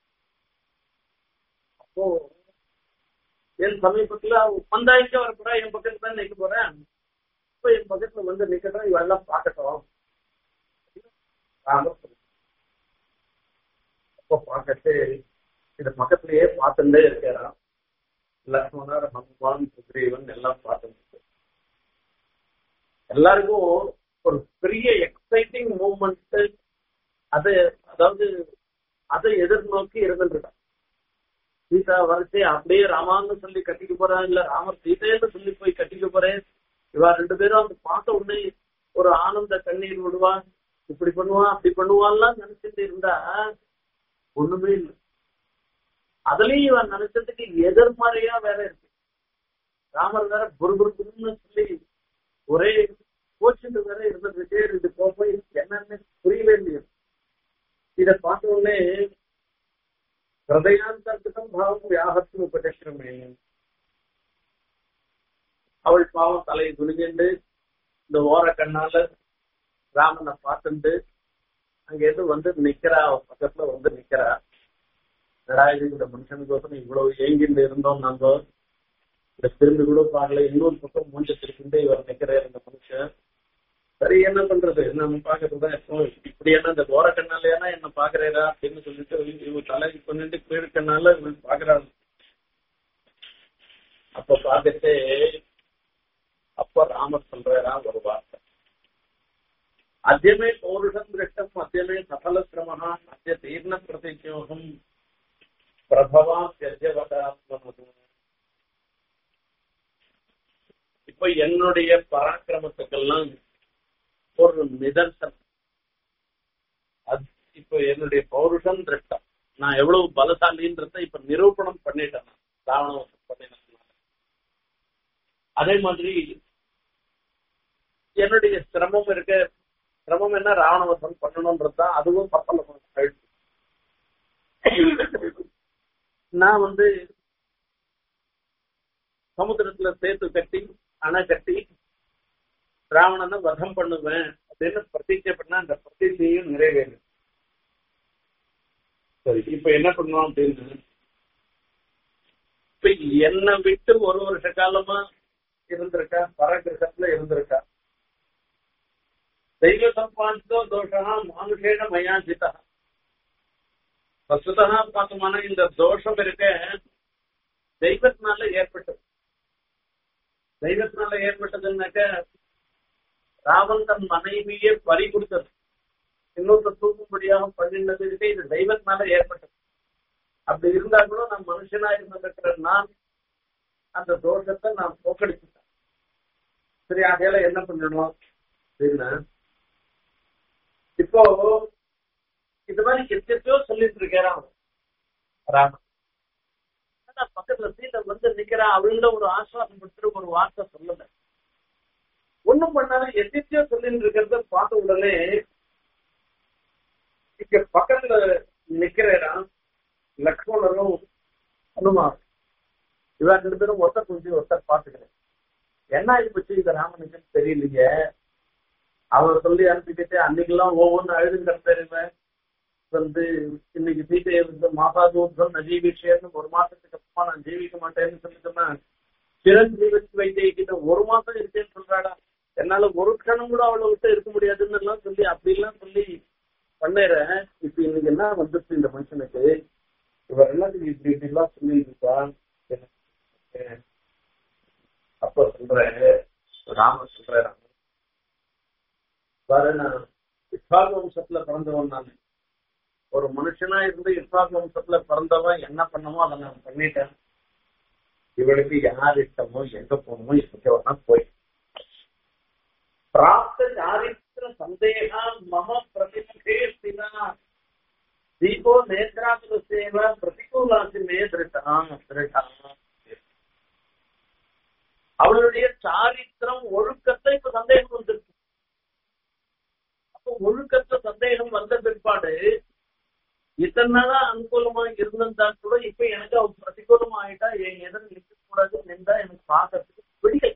S1: அப்போ என் சமீபத்துல வந்தாய்க்க வரப்போறா என் பக்கத்துல தான் நிக்க போறேன் இப்ப என் பக்கத்துல வந்து நிக்கட்டும் இவெல்லாம் பார்க்கட்டும் ராமர் சொல்றார். அப்போ பார்க்கட்டு இது பக்கத்திலேயே பார்த்துட்டே இருக்கிறான் லக்ஷ்மணர் ஹனுமான் சுக்ரீவன் எல்லாம் பார்த்துட்டு எல்லாருக்கும் ஒரு பெரிய எக்ஸைட்டிங் மூமெண்ட் அது அதாவது அதை எதிர்நோக்கி இருந்துருக்கான் சீதா வரிசை அப்படியே ராமான்னு சொல்லி கட்டிக்க போறான் இல்ல ராமர் சீதைன்னு சொல்லி போய் கட்டிக்க போறேன் இவா ரெண்டு பேரும் அந்த பார்த்த உடனே ஒரு ஆனந்த கண்ணீர் விடுவான் இப்படி பண்ணுவான் அப்படி பண்ணுவான்லாம் நினைச்சிட்டு இருந்தா ஒண்ணுமே இல்லை அதுலயும் இவன் நினைச்சதுக்கு எதிர்மறையா வேற இருக்கு ராமர் வேற புருபுருன்னு சொல்லி ஒரே கோச்சுட்டு வேற இருந்துட்டு ரெண்டு போய் என்னன்னு புரியவே முடியும் இத பார்த்த உடனே ஹிருதயாந்தர்கிட்டம் பாவம் வியாகத்தும் உபதேசமே அவள் பாவம் தலையை குனிஞ்சுண்டு இந்த ஓர கண்ணால ராமனை பார்த்துண்டு அங்க எது வந்து நிக்கிறா அவ பக்கத்துல வந்து நிக்கிறா என்னடா இது இந்த மனுஷனுக்கோசரம் இவ்வளவு ஏங்கிட்டு இருந்தோம் நாங்க இந்த திரும்பி கூட பார்க்கல இன்னொரு பக்கம் மூஞ்ச திருப்பிண்டு இவர் நிக்கிறார் இந்த மனுஷன் சரி என்ன பண்றது நம்ம பாக்குறதுதான் இப்போ இப்படி என்ன இந்த ஓர கண்ணாலேனா என்ன பாக்குறா அப்படின்னு சொல்லிட்டு இவங்க தலைக்கு பண்ணிட்டு கீழ் கண்ணால இவங்க பாக்குறாங்க அப்ப பார்த்துட்டு அப்ப ராமர் சொல்றாரா ஒரு வார்த்தை அத்தியமே பௌருஷம் திருஷ்டம் அத்தியமே சஃல சிரமஹா அத்திய தீர்ண பிரதிஜோகம் பிரபவா தியஜவதாத்மனது இப்ப என்னுடைய பராக்கிரமத்துக்கெல்லாம் ஒரு நிதர்சனம் அது இப்ப என்னுடைய பௌருஷம் திருஷ்டம் நான் எவ்வளவு பலசாலின்றத இப்ப நிரூபணம் பண்ணிட்டேன் நான். ராவணவசம் பண்ணினதுனால அதே மாதிரி என்னுடைய சிரமம் இருக்க சிரமம் என்ன ராவணவசம் பண்ணணும்ன்றதுதான் அதுவும் பப்பல நான் வந்து சமுத்திரத்துல சேர்த்து கட்டி அணை கட்டி ராவணனை வதம் பண்ணுவேன் அப்படின்னு பிரதிஜை பண்ணா அந்த பிரதிஜையும் நிறைவேறும் சரி இப்ப என்ன பண்ணுவோம் அப்படின்னு இப்ப என்னை விட்டு ஒரு வருஷ காலமா இருந்திருக்கா பரகிரகத்துல இருந்திருக்கா தெய்வ சம்பாதித்தோ தோஷா மானுஷேன மயாஜிதா வசுதா பார்த்தோம்னா இந்த தோஷம் இருக்க தெய்வத்தினால ஏற்பட்டது தெய்வத்தினால ஏற்பட்டதுன்னாக்க ராவன் தன் மனைவியே பறி கொடுத்தது இன்னொரு தூக்கும்படியாக பண்ணினதுக்கு இது தெய்வத்தினால ஏற்பட்டது அப்படி இருந்தா கூட நான் மனுஷனா இருந்திருக்கிற நான் அந்த தோஷத்தை நான் போக்கடிச்சுட்டேன் சரி ஆகையால என்ன பண்ணணும் அப்படின்னா இப்போ இது மாதிரி எத்தனையோ சொல்லிட்டு இருக்கிறான் ராமன் ஆனா பக்கத்துல சீதை வந்து நிக்கிறா அவங்கள ஒரு ஆசுவாசம் கொடுத்துட்டு ஒரு வார்த்தை சொல்லல ஒண்ணும் பண்ணாலும் எதிர்த்தியோ சொல்லிட்டு இருக்கிறத பார்த்த உடனே இங்க பக்கத்துல நிக்கிறா லக்ஷ்மணரும் ஹனுமான் இவன் ரெண்டு பேரும் ஒருத்தர் கொஞ்சம் ஒருத்தர் பாத்துக்கிறேன் என்ன ஆகி போச்சு இந்த ராமனுக்கு தெரியலையே அவர் சொல்லி அனுப்பிக்கிட்டு அன்னைக்கெல்லாம் ஒவ்வொன்னு அழுதுங்கிறவன் வந்து இன்னைக்கு சீதையை வந்து மாசாதூர்தம் நஜீவிஷேன்னு ஒரு மாசத்துக்கு அப்புறமா நான் ஜீவிக்க மாட்டேன்னு சொல்லிட்டோம்னா சிரஞ்சீவிக்கு வைத்தியக்கிட்ட ஒரு மாசம் இருக்கேன்னு சொல்றாடா என்னால ஒரு க்ஷணம் கூட அவளை விட்டு இருக்க முடியாதுன்னு எல்லாம் சொல்லி அப்படி எல்லாம் சொல்லி பண்ணேற இப்ப இன்னைக்கு என்ன வந்துச்சு இந்த மனுஷனுக்கு இவர் என்னத்துக்கு இப்படி இப்படி எல்லாம் சொல்லிட்டு இருக்கா அப்ப சொல்ற ராம சொல்ற பாரு நான் இஸ்லாக் வம்சத்துல பிறந்தவன் நான் ஒரு மனுஷனா இருந்து இஸ்லாக் வம்சத்துல பிறந்தவன் என்ன பண்ணமோ அதை நான் பண்ணிட்டேன் இவனுக்கு யார் இஷ்டமோ எங்க போகணுமோ எங்க வேணா போய் பிராப்த சாரித்திர சந்தேகா மம பிரதிமுகே ஸ்திதா தீபோ நேத்ராசுர சேவ பிரதிகூலாசி மே திருட்டா திருட்டா அவளுடைய சாரித்திரம் ஒழுக்கத்தை இப்ப சந்தேகம் வந்துருக்கு அப்போ ஒழுக்கத்தை சந்தேகம் வந்த பிற்பாடு இத்தனை நாளா அனுகூலமா இருந்திருந்தா கூட இப்ப எனக்கு அவன் பிரதிகூலமா ஆயிட்டா என் எதிர் நிற்க கூடாது நின்றா எனக்கு பார்க்கறதுக்கு பிடிக்கல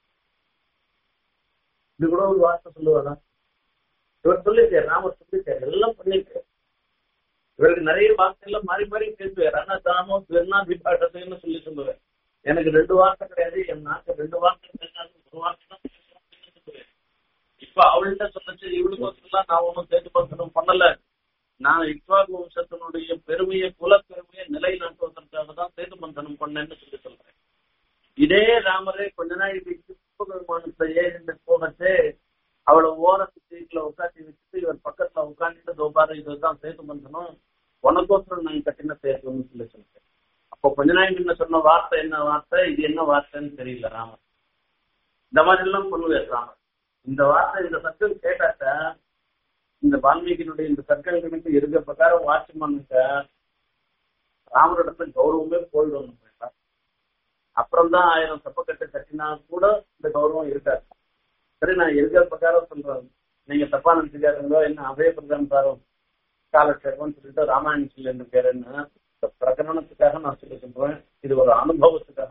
S1: இது கூட ஒரு வார்த்தை சொல்லுவாரா இவர் சொல்லிருக்காரு ராமர் சொல்லிருக்காரு எல்லாம் பண்ணிருக்காரு இவருக்கு நிறைய வார்த்தைகள் மாறி மாறி பேசுவார் ஆனா தானோ பெருனா விபாட்டத்தைன்னு சொல்லி சொல்லுவார் எனக்கு ரெண்டு வார்த்தை கிடையாது என் நாக்கு ரெண்டு வார்த்தை கிடையாது ஒரு வார்த்தை தான் சொல்லுவேன் இப்ப அவள்கிட்ட சொன்னச்சு இவளுக்கு எல்லாம் நான் ஒன்றும் சேர்த்து பார்க்கணும் பண்ணல நான் இக்வாக் வம்சத்தினுடைய பெருமையை குல பெருமையை நிலைநாட்டுவதற்காக தான் சேது மந்தனம் பண்ணேன்னு சொல்லி சொல்றேன் இதே ராமரே கொஞ்ச நாள் விமானத்தை ஏறிட்டு போகச்சு அவளை ஓரத்து சீட்ல உட்காந்து வச்சுட்டு இவர் பக்கத்துல உட்காந்துட்டு தோபாரு இதுதான் சேது மந்தனம் உனக்கோசரம் நான் கட்டின சேதுன்னு சொல்லி சொல்றேன் அப்போ கொஞ்ச நாள் முன்ன சொன்ன வார்த்தை என்ன வார்த்தை இது என்ன வார்த்தைன்னு தெரியல ராமர் இந்த மாதிரி எல்லாம் பண்ணுவார் ராமர் இந்த வார்த்தை இந்த சத்தம் கேட்டாட்ட இந்த வால்மீகியினுடைய இந்த சர்க்கங்களுக்கு இருக்க பிரகாரம் வாட்ச்மேனுக்கு ராமரிடத்துல கௌரவமே போயிடும் அப்புறம் தான் ஆயிரம் தப்பக்கட்டை கட்டினா கூட இந்த கௌரவம் இருக்காது சரி நான் இருக்கிற பிரகாரம் சொல்றேன் நீங்க தப்பா நினைச்சுக்காருங்களோ என்ன அபய பிரதம் சாரும் காலட்சேபம்னு சொல்லிட்டு ராமாயணம் சொல்லி என்ன பேருன்னு இந்த பிரகரணத்துக்காக நான் சொல்லி சொல்றேன் இது ஒரு அனுபவத்துக்காக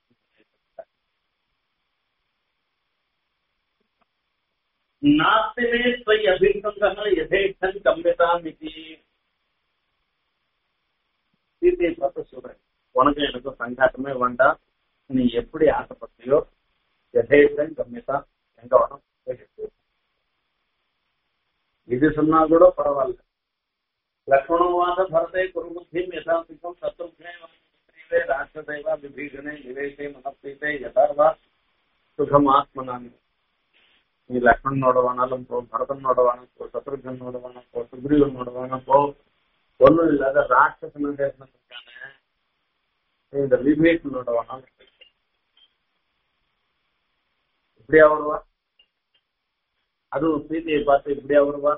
S1: நாஸ்திமே ஸ்வை அபிசங்கः யதேஷ்டம் கம்யதாம் இதி சீதையை பார்த்து சொல்றேன் உனக்கு எனக்கும் சங்காட்டமே வேண்டாம் நீ எப்படி ஆசைப்பட்டியோ யதேஷ்டம் கம்யதா எங்க வேணும் போயிட்டு இது சொன்னா கூட பரவாயில்ல லக்ஷ்மணவாத பரதே குருபுத்திம் யதாசிக்கம் சத்ருக்னே ஸ்ரீவே ராட்சதேவா விபீஷணே நிவேசே மனப்பீதே யதார்வா சுகம் ஆத்மனாமி நீ லக்ஷ்மணனோட வேணாலும் போ பரதனோட வேணாலும் போ சத்ருகனோட வேணாம் போ சுக்ரீவனோட வேணாம் போ ஒண்ணும் இல்லாத ராட்சசன இருக்கானே இந்த விபீஷனோட வேணாலும் இப்படியா வருவா அதுவும் சீதையை பார்த்து இப்படியா வருவா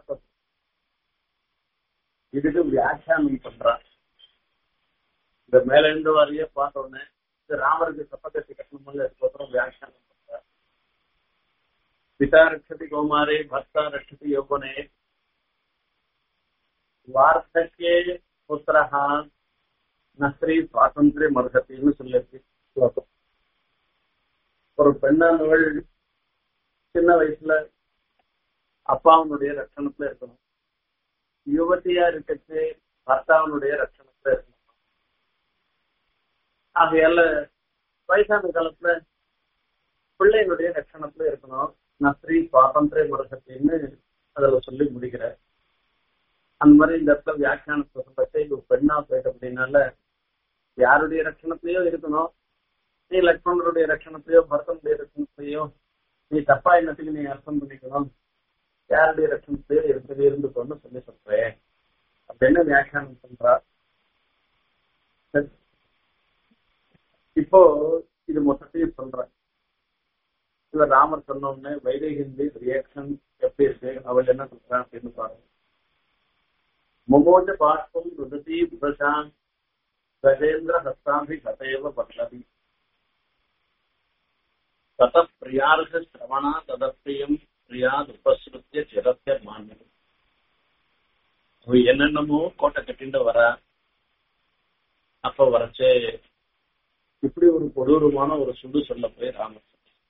S1: இதுக்கு வியாக்கியானம் பண்றா இந்த மேல இருந்து வரைய பார்த்த உடனே இது ராமருக்கு சப்பக்கத்தி கட்டணம் அதுக்கப்புறம் வியாக்கியானம் பண்றா பிதா ரட்சதி கௌமாரே பர்த்தா ரட்சதி யௌவனே வார்த்தக்கே புத்திரஹா நஸ்ரீ சுவாதந்திரம் அர்ஹத்தின்னு சொல்லிருக்கு ஸ்லோகம் ஒரு பெண்ணானவள் சின்ன வயசுல அப்பாவனுடைய ரட்சணத்துல இருக்கணும் யுவதியா இருக்கச்சு பர்த்தாவனுடைய ரட்சணத்துல இருக்கணும் ஆகையால வயசான காலத்துல பிள்ளைகளுடைய ரட்சணத்துல இருக்கணும் நஸ்ரீ சுவாதந்திர மரகத்தின்னு அதுல சொல்லி முடிக்கிறார் அந்த மாதிரி இந்த இடத்துல வியாக்கியானத்தை சொல்லச்சு இது பெண்ணா போயிட்டு அப்படின்னால யாருடைய ரட்சணத்திலயோ இருக்கணும் நீ லக்ஷ்மணருடைய ரட்சணத்திலயோ பரதனுடைய ரட்சணத்திலயோ நீ தப்பா எண்ணத்துக்கு நீ அர்த்தம் பண்ணிக்கணும் யாருடைய ரட்சணத்திலயோ இருந்து இருந்துக்கோன்னு சொல்லி சொல்றேன் அப்படின்னு வியாக்கியானம் பண்றா இப்போ இது மொத்தத்தையும் சொல்றேன் இவர் ராமர் சொன்ன உடனே வைதேகிந்தி ரியாக்ஷன் எப்படி இருக்கு அவள் என்ன சொல்றான் அப்படின்னு பாருங்க முமோஜ பாஷ்பம் ருததி பிரசாந்த் கஜேந்திர ஹஸ்தாம்பி கதையவ பல்லவி தத பிரியார்க சிரவணா ததப்பிரியம் பிரியாத் உபஸ்ருத்திய சிரத்திய மாநிலம் அவ என்னென்னமோ கோட்டை கட்டிட்டு வர அப்ப வரச்சே இப்படி ஒரு கொடூரமான ஒரு சுடு சொல்ல போய் ராமர்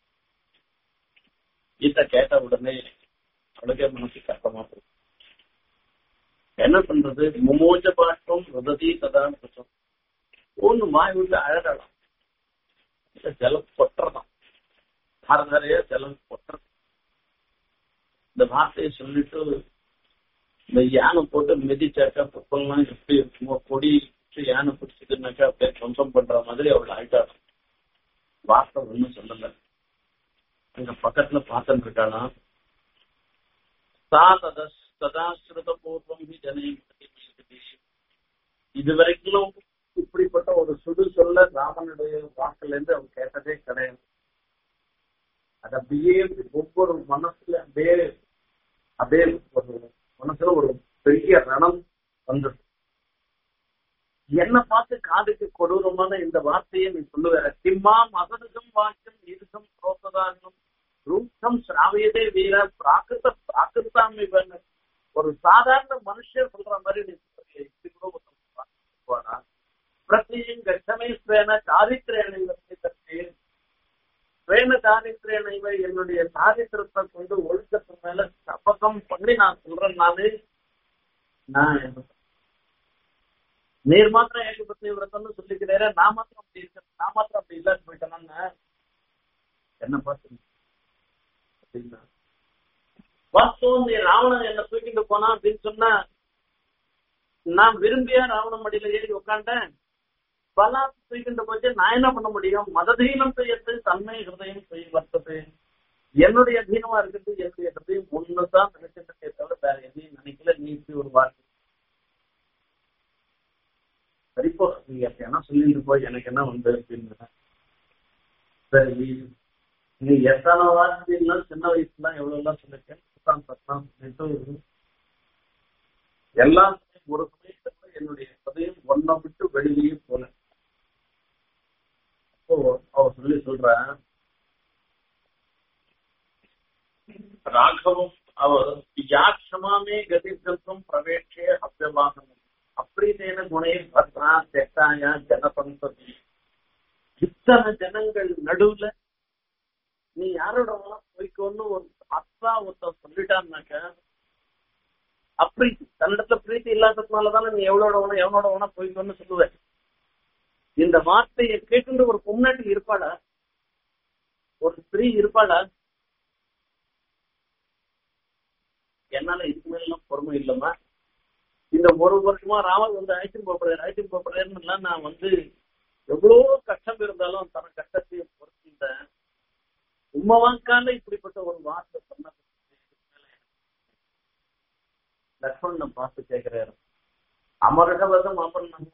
S1: இத கேட்ட உடனே அவளுக்கே மனசு கஷ்டமா போகும் என்ன பண்றது முமோஜ பாட்டம் ருததி ததான் குற்றம் ஒண்ணு மாய் விட்டு அழகலாம் ஜலம் கொட்டுறதான் தாரதாரையா ஜலம் கொட்டுறது இந்த வார்த்தையை சொல்லிட்டு இந்த யானை போட்டு மிதிச்சாக்கா பக்கம்லாம் எப்படி இருக்குமோ கொடி வச்சு யானை பிடிச்சதுனாக்கா அப்படியே துவம்சம் பண்ற மாதிரி அவள் ஆயிட்டா வார்த்தை ஒண்ணும் சொல்லல அங்க பக்கத்துல பார்த்துட்டு இருக்கானா சா ததா சதாசிருத பூர்வம் ஹி ஜனை இதுவரைக்கும் இப்படிப்பட்ட ஒரு சுடு சொல்ல ராமனுடைய வாக்குல இருந்து அவன் கேட்டதே கிடையாது அது அப்படியே ஒவ்வொரு மனசுல அப்படியே அப்படியே ஒரு மனசுல ஒரு பெரிய ரணம் வந்துடும் என்ன பார்த்து காதுக்கு கொடூரமான இந்த வார்த்தையை நீ சொல்லுவேற கிம்மா மகனுக்கும் வாக்கியம் நீருகம் புரோசதானம் ரூபம் சிராவியதே வீர பிராகிருத பிராகிருதாமி ஒரு சாதாரண மனுஷன் சொல்ற மாதிரி நீ சொல்றியே, இப்படி கூட ஒருத்தன் போனா பிரத்யம் கட்டமை ஸ்வேன சாரித்திரேனை கட்டி ஸ்வேன சாரித்திரேனை என்னுடைய சாரித்திரத்தை கொண்டு ஒழுக்கத்து மேல சபதம் பண்ணி நான் சொல்றேன் நானு நான் என்ன நீர் மாத்திரம் ஏகபத்னி விரதம்னு சொல்லிக்கிறேன் நான் மாத்திரம் அப்படி இருக்க நான் மாத்திரம் அப்படி இல்லாத போயிட்டேன்னா என்ன பார்த்து அப்படின்னா வாஸ்தவம் நீ ராவணன் என்ன தூக்கிட்டு போனா அப்படின்னு சொன்னா நான் விரும்பியா ராவணன் மடியில ஏறி உட்காண்டேன் பலா தூக்கிட்டு போச்சு நான் என்ன பண்ண முடியும் மததீனம் செய்யறது தன்மை ஹிருதயம் செய்ய வர்த்தது என்னுடைய தீனமா இருக்கிறது என்னுடைய ஹிருதயம் ஒண்ணுதான் நினைச்சிருக்கே தவிர வேற எதையும் நினைக்கல நீ இப்படி ஒரு வார்த்தை சரிப்போ நீ என்ன சொல்லிட்டு போய் எனக்கு என்ன வந்து அப்படின்னு சரி நீ எத்தனை வார்த்தைலாம் சின்ன வயசுல எவ்வளவு எல்லாம் சொல்லிருக்கேன் பத்தாம் பத்தாம் சொல்லிட்டு எல்லா சமயம் ஒரு சமயத்துல என்னுடைய கதையும் ஒன்ன விட்டு வெளியே போல அப்போ அவ சொல்லி சொல்ற ராഘவம் அவர் யாட்சமாமே கதிர்கல்பம் பிரவேட்சே அப்பியவாகம் அப்படித்தேன குணே பத்ரா தெட்டாயா ஜனபந்ததி இத்தனை ஜனங்கள் நடுவுல நீ யாரோட வேணா போய்க்கோன்னு ஒரு அத்தா ஒருத்த சொல்லிட்டான்னாக்க அப்படி தன்னிடத்துல பிரீத்தி இல்லாததுனாலதானே நீ எவ்வளோட வேணா எவனோட வேணா போய்க்கோன்னு சொல்லுவேன் இந்த வார்த்தையை கேட்டு ஒரு பொம்னாட்டி இருப்பாளா ஒரு ஸ்திரீ இருப்பாளா என்னால இதுக்கு மேல எல்லாம் பொறுமை இல்லம்மா இந்த ஒரு வருஷமா ராமர் வந்து அழைச்சிட்டு போப்படுறாரு அழைச்சிட்டு போப்படுறாருன்னு நான் வந்து எவ்வளவு கஷ்டம் இருந்தாலும் தன கஷ்டத்தையும் பொறுத்திருந்தேன் உண்மவாக்கால இப்படிப்பட்ட ஒரு வார்த்தை சொன்ன லக்ஷ்மணன் பார்த்து கேட்கிறாரு அமரகவதம் அமர்ணம்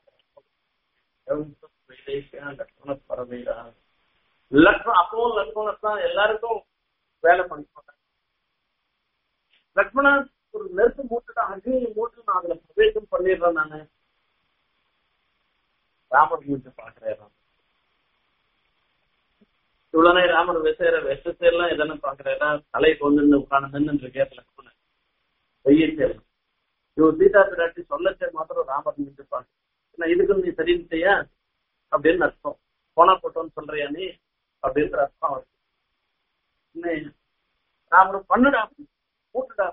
S1: லக்ஷ்மண பரவீரா லக்ஷ்மண அப்பவும் லக்ஷ்மணன் தான் எல்லாருக்கும் வேலை பண்ணி போட்டாங்க லக்ஷ்மணா ஒரு நெருப்பு மூட்டுட்டு அக்னியை மூட்டு நான் அதுல பிரவேசம் பண்ணிடுறேன் நானு ராமர் மூச்சு பாக்குறேன் இவ்வளவு நேரம் ராமர் விசேர விஷத்தை எல்லாம் எதனா பாக்குறேன் தலை கொண்டு உட்காந்துன்னு இருக்காரு லக்ஷ்மணன் வெய்யத்தே இவர் சீதா பிராட்டி சொல்லச்சே மாத்திரம் ராமர் மூச்சு பாக்கு இதுக்கு நீ சரின்னு செய்ய அப்படின்னு அர்த்தம் போனா போட்டோன்னு சொல்றியா நீ அப்படின்ற அர்த்தம் அவருக்கு ராமர் பண்ணுடா மூட்டுடா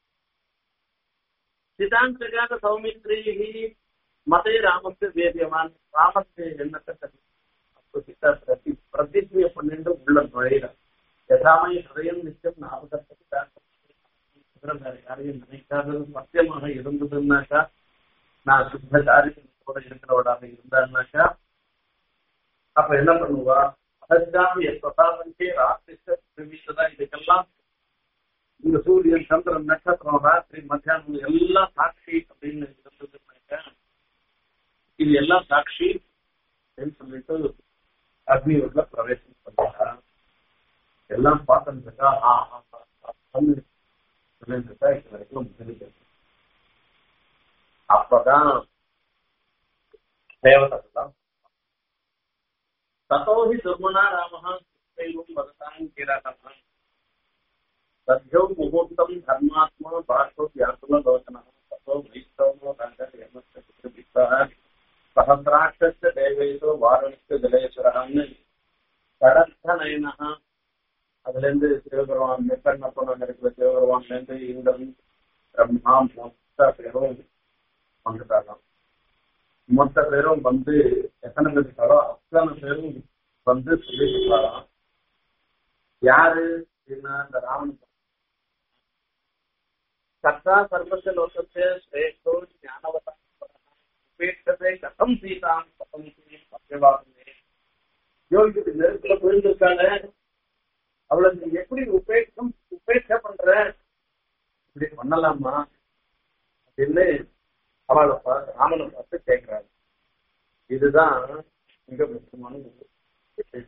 S1: சிதாந்தகாக சௌமித்ரி மதே ராமத்து வேதியவான் ராமத்து எண்ணத்தை சரி அப்போ சீதா பிரதி பிரதிஜ்ய பண்ணிட்டு உள்ள நுழையிறார் யதாமை ஹதயம் நிச்சயம் ஞாபகத்துக்கு வேற யாரையும் நினைக்காதது சத்தியமாக இருந்ததுன்னாக்கா நான் சுத்த காரியத்தோட இருக்கிறவடாக இருந்தான்னாக்கா அப்ப என்ன பண்ணுவா அகஜாமி பிரதாபஞ்சே ராத்திரிஷா இதுக்கெல்லாம் இந்த சூரியன் சந்திரன் நட்சத்திரம் ராத்திரி மத்தியானம் எல்லாம் சாட்சி அப்படின்னு இருந்ததுன்னாக்க இது எல்லாம் சாட்சி அப்படின்னு சொல்லிட்டு அக்னியோட பிரவேசம் பண்ணா எல்லாம் பார்த்துருக்கா ஆ சொல்லிட்டு இது வரைக்கும் தெரிஞ்சது அப்பதான் தேவதெல்லாம் தத்தோஹி துர்மனா ராமஹா சுத்தைவும் வதசாம் கிராதமா सद्यो मुहूर्तम धर्मात्मा बाष्पो व्याकुल लोचन तथो वैष्णवो रङ्गः सहस्राक्षस्य देवेशो வாரணस्य ஜலேஸ்வரன்னு கடத்த நயனஹா அதுல இருந்து சிவபெருமான் நெக்கண்ணப்பன் இருக்கிற சிவபெருமான்ல இருந்து இந்திரன் பிரம்மா மொத்த பேரும் வந்துட்டாங்க மொத்த பேரும் வந்து எத்தனை பேர் இருக்காரோ அத்தனை பேரும் வந்து சொல்லிட்டு யாரு அப்படின்னா இந்த ராமன் கர்த்தா சர்வस्य லோகस्य श्रेष्ठो ज्ञानवतः உபேட்சத்தை கதம் சீதாம் கதம் சீவாகுமே யோகிக்கு நெருப்புல விழுந்திருக்காங்க அவளை நீ எப்படி உபேட்சம் உபேட்சை பண்ற இப்படி பண்ணலாமா அப்படின்னு அவளை பார்த்து ராமனை பார்த்து கேட்கிறாள் இதுதான் மிக முக்கியமான விஷயம்.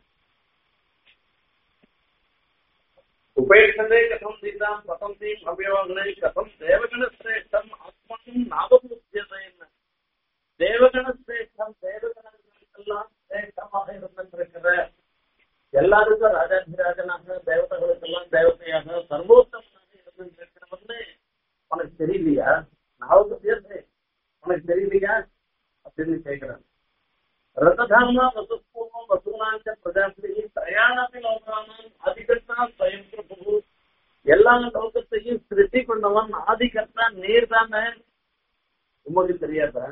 S1: உபேட்சதே கதம் சீதாம் கதம் சீம் அபியோகனை கதம் தேவகண சிரேஷ்டம் ஆத்மனும் நாபபுத்தியதைன்னு தேவகண சிரேஷ்டம் தேவகணங்களுக்கெல்லாம் சிரேஷ்டமாக இருந்திருக்கிற எல்லாருக்கும் ராஜாதிராஜனாக தேவதைகளுக்கெல்லாம் தேவதையாக சர்வோத்தமனாக இருந்திருக்கிறவன்னு உனக்கு தெரியலையா நாவபுத்தியதை உனக்கு தெரியலையா அப்படின்னு கேட்கிறேன் ரததாமா வசுப்பூர்வம் வசூனாஞ்ச பிரஜாபதி பிரயாணப்பி லோகானம் ஆதிகர்த்தா ஸ்வயம் பிரபு எல்லா லோகத்தையும் சிருஷ்டி கொண்டவன் ஆதிகர்த்தா நீர் தானே உங்களுக்கு தெரியாதா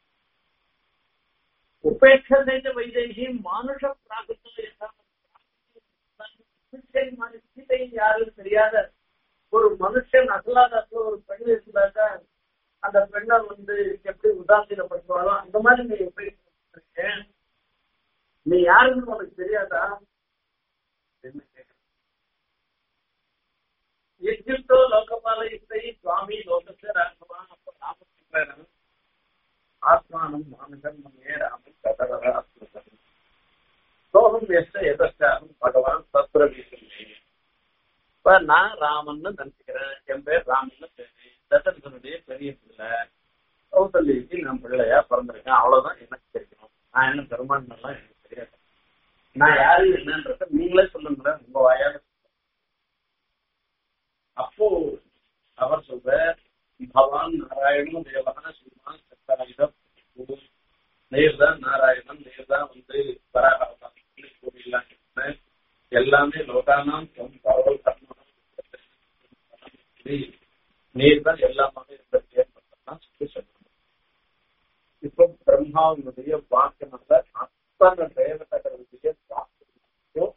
S1: உபேட்சதைத்த வைதேகி மானுஷ பிராகுத்தம் சீதை யாரும் தெரியாத ஒரு மனுஷன் அசலாத ஒரு பெண் இருந்தாக்க அந்த பெண்ணை வந்து எப்படி உதாசீனப்படுத்துவாரோ அந்த மாதிரி நீ உபயோகிச்சிருக்க நீ யாருன்னு உனக்கு தெரியாதா என்ன கேட்கிறேன். எஜிப்தோ லோகபால இசை சுவாமி லோகத்தை ராகவான் அப்ப ராமன் சொல்றாரு ஆத்மானம் மானுஷம் மன்னே ராமன் கதவர அஸ்மிருதம் சோகம் எஸ்ட எதற்காகும் பகவான் சத்ர இப்ப நான் ராமன்னு நினைச்சுக்கிறேன் என் பேர் ராமன்னு பேரு தசரதனுடைய பெரிய பிள்ளை கௌசல்யக்கு நான் பிள்ளையா பிறந்திருக்கேன் அவ்வளவுதான் எனக்கு தெரியும் நான் என்ன பெருமான் எல்லாம் எனக்கு தெரியாது நான் யாரு என்னன்றத நீங்களே சொல்லுங்களேன் உங்க வாயால அப்போ அவர் சொல்ற பகவான் நாராயணன் தேவகன ஸ்ரீமான் சத்தாயுதம் நேர்தான் நாராயணன் நேர்தான் வந்து பராகாரம் கூறியெல்லாம் எல்லாமே லோகானாம் பரவல் கர்மம் நீர் தான் எல்லாமாக இருந்தது ஏற்பட்டதான் சொல்லி சொல்றாங்க இப்ப பிரம்மாவினுடைய வாக்கினால அத்தனை தேவதைகளுடைய வாக்கு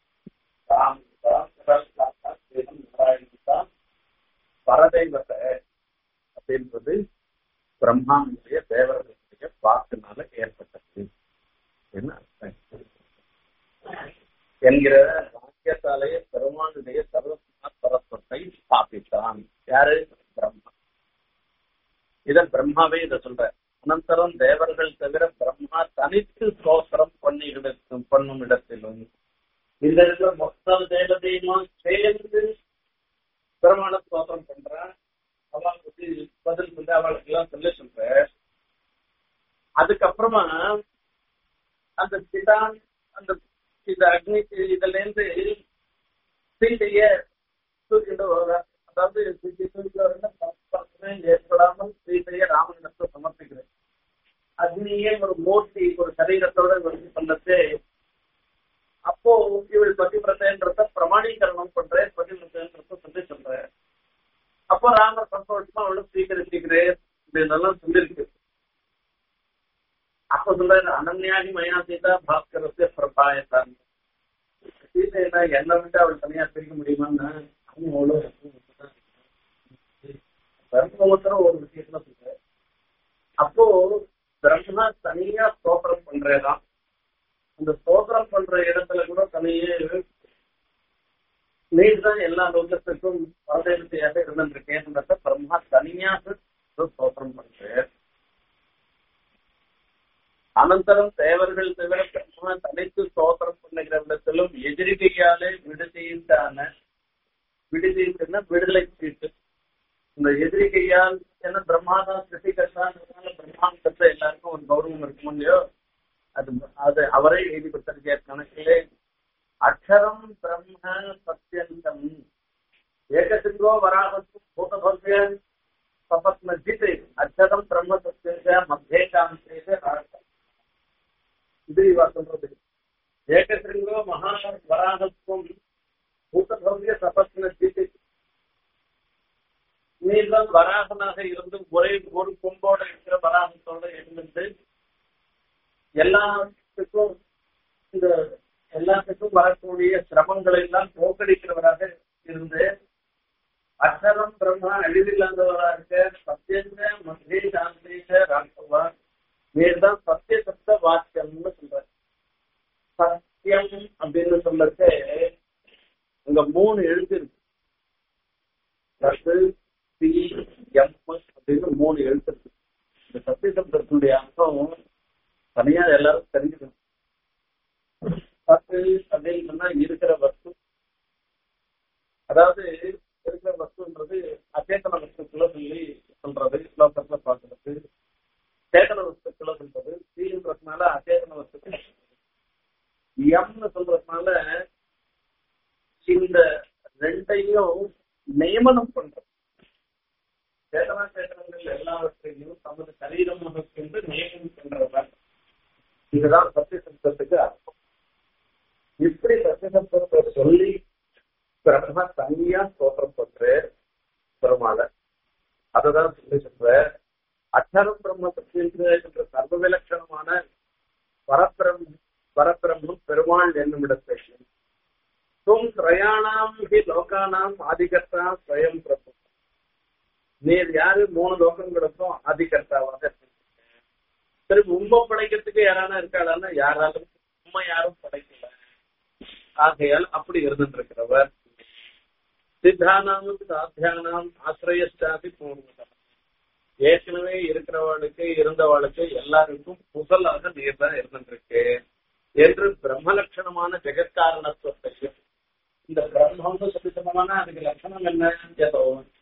S1: நாராயணன் பரதெய்வத்தை அப்படின்றது பிரம்மாவுடைய தேவர்களுடைய வாக்குனால ஏற்பட்டது என்ன அர்த்தம் என்கிற வாக்கியத்தாலேயே பெருமானுடைய சர்வசரஸ்வத்தை ஸ்தாபித்தான் யாரு பிரம்மா இத பிரம்மாவே இத சொல்ற அனந்தரம் தேவர்கள் தவிர பிரம்மா தனித்து சோத்திரம் பண்ணிடும் பண்ணும் இடத்திலும் இந்த இடத்துல மொத்த தேவதையுமா சேர்ந்து பெருமான ஸ்தோத்திரம் பண்ற அவள் பத்தி பதில் வந்து அவளுக்கு எல்லாம் சொல்லி சொல்ற அதுக்கப்புறமா அந்த சிதான் அந்த இந்த அக்னி இதுல இருந்து சீதைய தூக்கிட்டு வர அதாவது சீதை ஏற்படாமல் சீதைய ராமனிடத்தை சமர்ப்பிக்கிறேன் அக்னியே ஒரு மூர்த்தி ஒரு சரீரத்தோட வந்து பண்ணது அப்போ இவள் பதிவிரதன்றத பிரமாணீகரணம் பண்றேன் பதிவிரதன்றத சொல்லி சொல்றேன் அப்போ ராமர் சந்தோஷமா அவளும் சீக்கிரத்திக்கிறேன் இதெல்லாம் சொல்லியிருக்கு அப்ப சொல்ற அனன்யாகி மயா சீதா பாஸ்கரத்தை பிரபாயத்தான் சீதை என்ன என்னை விட்டு அவள் தனியா பிரிக்க முடியுமான்னு அவங்க அவ்வளோ பிரம்மோத்தரம் ஒரு விஷயத்துல சொல்ற அப்போ பிரம்மா தனியா ஸ்தோத்திரம் பண்றேதான் அந்த ஸ்தோத்திரம் பண்ற இடத்துல கூட தனியே நீர் தான் எல்லா லோகத்துக்கும் பரதேவத்தையாக இருந்திருக்கேன்றத பிரம்மா தனியாக ஸ்தோத்திரம் பண்றேன் அனந்தரம் தேவர்கள் தவிர பிரம்மா தனித்து ஸ்தோத்திரம் பண்ணுகிற இடத்திலும் எதிரிகையாலே விடுதியிட்டான விடுதிட்டுன்னா விடுதலை சீட்டு இந்த எதிரிகையால் ஏன்னா பிரம்மாதான் சிருஷ்டிகர்த்தான்றதுனால பிரம்மாண்டத்தை எல்லாருக்கும் ஒரு கௌரவம் இருக்கும் இல்லையோ அது அது அவரே எழுதி கொடுத்திருக்கார் கணக்கிலே அக்ஷரம் பிரம்ம சத்தியந்தம் ஏகசிங்கோ வராகத்து பூதபவ்ய சபத்ம ஜித் அக்ஷரம் பிரம்ம சத்திய மத்திய காந்தேக இது இவா சொல்றது ஏகசிங்கோ மகா வராகத்துவம் பூதபவ்ய சபத்ம ஜித் நீதான் வராகனாக இருந்து ஒரே ஒரு கொம்போட இருக்கிற வராகத்தோட இருந்து எல்லாத்துக்கும் இந்த எல்லாத்துக்கும் வரக்கூடிய சிரமங்களை எல்லாம் போக்கடிக்கிறவராக இருந்து அக்ஷரம் பிரம்மா அழிவில்லாதவரா இருக்க சத்தியந்த மத்திய சாந்தேஷ ராகவா நீர்தான் சத்திய சப்த வாக்கியம்னு சொல்ற சத்தியம் அப்படின்னு சொல்லச்சு அங்க மூணு எழுத்து இருக்கு சத்து சி எம் அப்படின்னு மூணு எழுத்து இருக்கு இந்த சத்திய சப்தத்தினுடைய அர்த்தம் தனியா எல்லாரும் தெரிஞ்சுக்கணும் சத்து அப்படின்னு சொன்னா இருக்கிற வஸ்து அதாவது இருக்கிற வஸ்துன்றது அச்சேதன வஸ்துக்களை சொல்லி சொல்றது லோகத்துல பாக்குறது சேதன வஸ்துக்களை சொல்றது சீன்றதுனால அச்சேதன வஸ்துக்கள் எம்னு சொல்றதுனால இந்த ரெண்டையும் நியமனம் பண்றது சேதனா சேதனங்கள் எல்லாவற்றையும் தமது சரீரமாக கொண்டு நியமனம் பண்றவர் இதுதான் சத்திய சப்தத்துக்கு அர்த்தம் இப்படி சத்திய சப்தத்தை சொல்லி பிரம்ம தனியா ஸ்தோத்திரம் பண்ற பெருமாளை அததான் சொல்லி சொல்ற அச்சரம் பிரம்ம என்ற சர்வ விலட்சணமான பரபிரம் பரபிரம்மம் பெருமாள் என்னுமிடத்தை தும் திரயாணாம் ஹி லோகானாம் ஆதிகர்த்தா ஸ்வயம் பிரபு நீர் யாரு மூணு லோகங்களுக்கும் ஆதிகர்த்தாவாக இருக்கீங்க சரி உண்மை படைக்கிறதுக்கு யாரானா இருக்காளான்னா யாராலும் உண்மை யாரும் படைக்கல ஆகையால் அப்படி இருந்துட்டு இருக்கிறவர் சித்தானாம் சாத்தியானாம் ஆசிரியஸ்டாதி பூர்வதம் ஏற்கனவே இருக்கிறவளுக்கு இருந்தவளுக்கு எல்லாருக்கும் புகழாக நீர் தான் இருந்துருக்கு என்று பிரம்ம லட்சணமான ஜெகத்காரணத்துவத்தையும் இந்த பிரம்மம்னு சொல்லி சொன்னோம்னா அதுக்கு லட்சணம் என்ன ஏதோ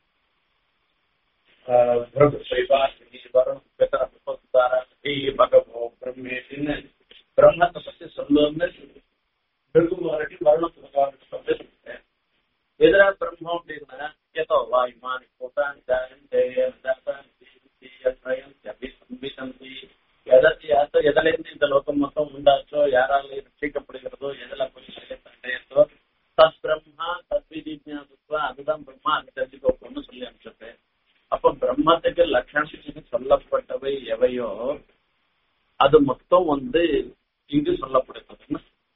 S1: பகவோ பிரம்மேஷின்னு பிரம்மத்தை பத்தி சொல்லுன்னு பிருகுமாரட்டி வருணத்துக்கு சொல்லி சொல்றேன் எதிரா பிரம்மம் அப்படின்னா ஏதோ வாயுமானி போட்டான் ஜாயம் ஜெயம் ஜாதான் ஜீவியம் அபிசம்பி எதுல இருந்து இந்த லோகம் மொத்தம் உண்டாச்சோ யாரால ரட்சிக்கப்படுகிறதோ எதுல போய் அடையதோ தத் பிரம்மா தத்விஜிஜாசுவா அதுதான் பிரம்மா அது தெரிஞ்சுக்கோன்னு சொல்லி அனுப்பிச்சிருக்கேன் அப்ப பிரம்மத்துக்கு லட்சணம் சொல்லப்பட்டவை எவையோ அது மொத்தம் வந்து இங்கு சொல்லப்படுகிறது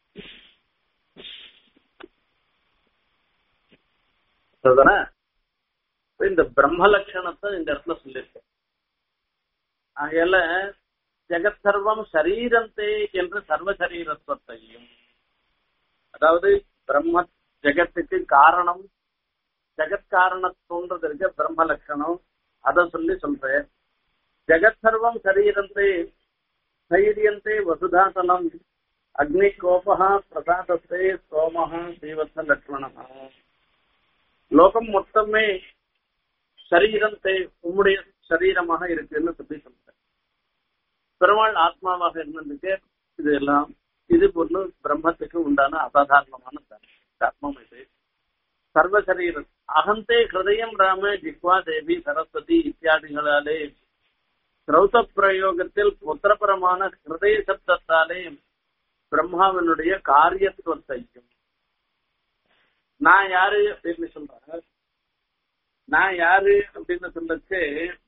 S1: இந்த பிரம்ம லட்சணத்தை இந்த இடத்துல சொல்லியிருக்கேன் ஆகையால ஜெகத் சர்வம் சரீரந்தே என்று சர்வ சரீரத்துவத்தையும் அதாவது பிரம்ம ஜெகத்துக்கு காரணம் ஜெகத் காரணத்துன்றது இருக்க பிரம்ம லட்சணம் அதை சொல்லி சொல்றேன் ஜெகத் சர்வம் சரீரந்தே தைரியந்தே வசுதாசலம் அக்னி கோபா பிரசாதத்தே சோமஹா தீவத்த லட்சுமணா லோகம் மொத்தமே சரீரத்தை உம்முடைய சரீரமாக இருக்குன்னு சொல்லி சொல்றேன் பெருமாள் ஆத்மாவாக இருந்ததுக்கு இது எல்லாம் இது பொண்ணு பிரம்மத்துக்கு உண்டான அசாதாரணமான தர்மம் இது சர்வ சரீரம் அகந்தே ஹிருதயம் ராம ஜிக்வா தேவி சரஸ்வதி இத்தியாதிகளாலே கிரௌத பிரயோகத்தில் புத்திரபரமான ஹிருதய சப்தத்தாலே பிரம்மாவினுடைய காரியத்துவத்தையும் நான் யாரு அப்படின்னு சொல்றேன் நான் யாரு அப்படின்னு சொல்லச்சு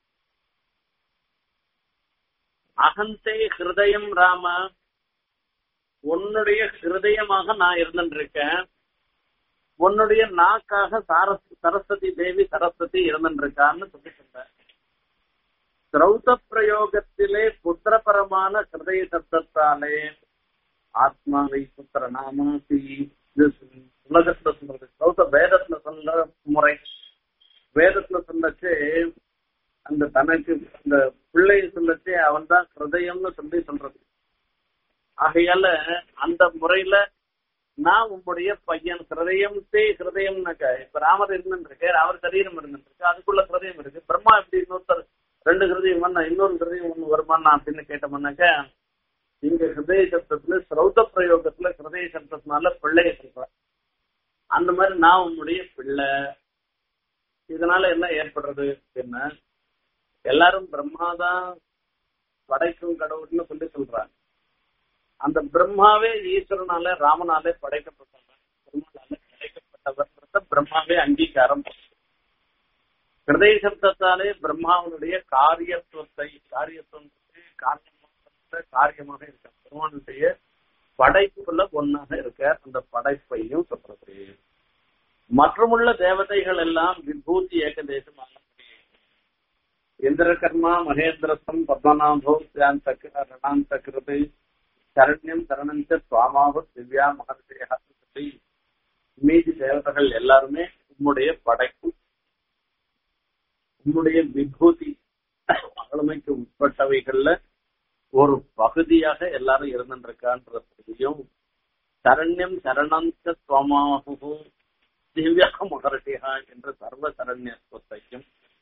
S1: அகந்தே ஹிருதயம் ராம உன்னுடைய ஹிருதயமாக நான் இருந்துருக்கேன் உன்னுடைய நாக்காக சாரஸ் சரஸ்வதி தேவி சரஸ்வதி இருந்துருக்கான்னு சொல்லி சொல்றேன் திரௌத பிரயோகத்திலே புத்திரபரமான ஹிருதய சப்தத்தாலே ஆத்மாவை புத்திர நாமாசி உலகத்துல சொல்றது திரௌத வேதத்துல சொல்ற முறை வேதத்துல சொல்லச்சு அந்த தனக்கு அந்த பிள்ளை சொல்லச்சு அவன் தான் ஹிருதயம்னு சொல்லி சொல்றது ஆகையால அந்த முறையில நான் உங்களுடைய பையன் ஹிருதயம் தே ஹிருதயம்னாக்க இப்ப ராமர் இருந்துருக்கு அவர் சரீரம் இருந்துருக்கு அதுக்குள்ள ஹிருதயம் இருக்கு பிரம்மா எப்படி இன்னொருத்தர் ரெண்டு ஹிருதயம் வந்தா இன்னொரு ஹிருதயம் ஒண்ணு வருமானா அப்படின்னு கேட்டோம்னாக்க இங்க ஹிருதய சப்தத்துல சிரௌத பிரயோகத்துல ஹிருதய சப்தத்தினால பிள்ளைய சொல்ற அந்த மாதிரி நான் உன்னுடைய பிள்ளை இதனால என்ன ஏற்படுறது அப்படின்னா எல்லாரும் பிரம்மாதான் படைக்கும் கடவுள்னு சொல்லி சொல்றாங்க அந்த பிரம்மாவே ஈஸ்வரனால ராமனாலே படைக்கப்பட்டவர் பிரம்மானால படைக்கப்பட்டவர் பிரம்மாவே அங்கீகாரம் ஹிருதய சப்தத்தாலே பிரம்மாவனுடைய காரியத்துவத்தை காரியத்துவம் காரியமாக காரியமாக இருக்க பெருமானுடைய படைப்புல ஒன்னாக இருக்க அந்த படைப்பையும் சொல்றது மற்றுமுள்ள தேவதைகள் எல்லாம் விபூதி ஏகதேசமாக இந்திரகர்மா மகேந்திரஸ்தம் பத்மநாபோ ரணாந்தகிருது சரண்யம் சரணஞ்ச சுவாமாவு திவ்யா மகர்ஷியா சொல்லி மீதி தேவதைகள் எல்லாருமே உம்முடைய படைப்பு உம்முடைய விபூதி ஆளுமைக்கு உட்பட்டவைகள்ல ஒரு பகுதியாக எல்லாரும் இருந்துருக்கான்றதையும் சரண்யம் சரணந்த சுவமாகு திவ்யா மகர்ஷியா என்ற சர்வ சரண்யத்துவத்தையும்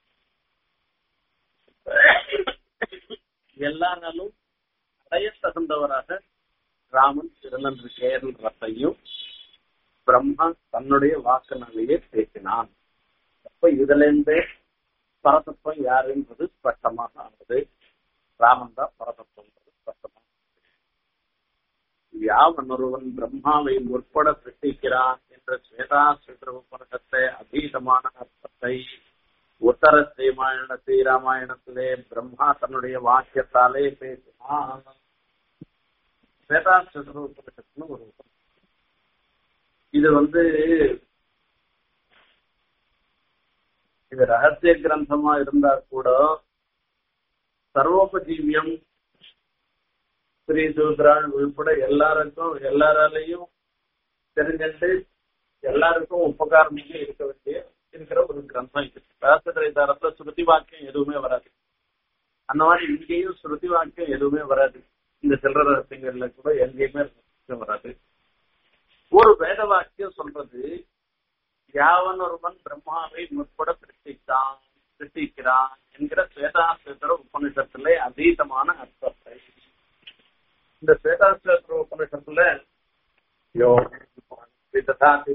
S1: எல்லாராலும் அடைய தகுந்தவராக ராமன் இருந்திருக்கேன்றதையும் பிரம்மா தன்னுடைய வாக்கினாலேயே பேசினான் அப்ப இதுல இருந்தே பரதத்துவம் யாருன்றது ஸ்பஷ்டமாக ஆனது ராமன் தான் பரதத்துவன்றது ஸ்பஷ்டமாக யாவன் ஒருவன் பிரம்மாவை முற்பட சிருஷ்டிக்கிறான் என்ற ஸ்வேதா உபநிஷத்தை அதீதமான அர்த்தத்தை உத்தர ஸ்ரீமாயண ஸ்ரீராமாயணத்திலே பிரம்மா தன்னுடைய வாக்கியத்தாலே பேசினான் ஸ்வேதா உபநிஷத்துன்னு ஒரு உபநிஷத்து. இது வந்து இது ரகசிய கிரந்தமா இருந்தா கூட சர்வோபஜீவியம் ஸ்ரீ சூத்ரான் உள்பட எல்லாருக்கும் எல்லாராலையும் தெரிஞ்சுட்டு எல்லாருக்கும் உபகாரமாக இருக்க வேண்டிய இருக்கிற ஒரு கிரந்தம் இது ரகசிய தரத்துல ஸ்ருதி வாக்கியம் எதுவுமே வராது அந்த மாதிரி இங்கேயும் ஸ்ருதி வாக்கியம் எதுவுமே வராது இந்த சில்லற ரகசியங்கள்ல கூட எங்கேயுமே ரகசியம் வராது ஒரு வேத வாக்கியம் சொல்றது யாவன் ஒருவன் பிரம்மாவை முற்பட சிருஷ்டித்தான் சிருஷ்டிக்கிறான் என்கிற ஸ்வேதாஸ்வேதர உபநிஷத்துல அதீதமான அர்த்தத்தை இந்த ஸ்வேதாஸ்வேதர உபநிஷத்துல யோ விததாதி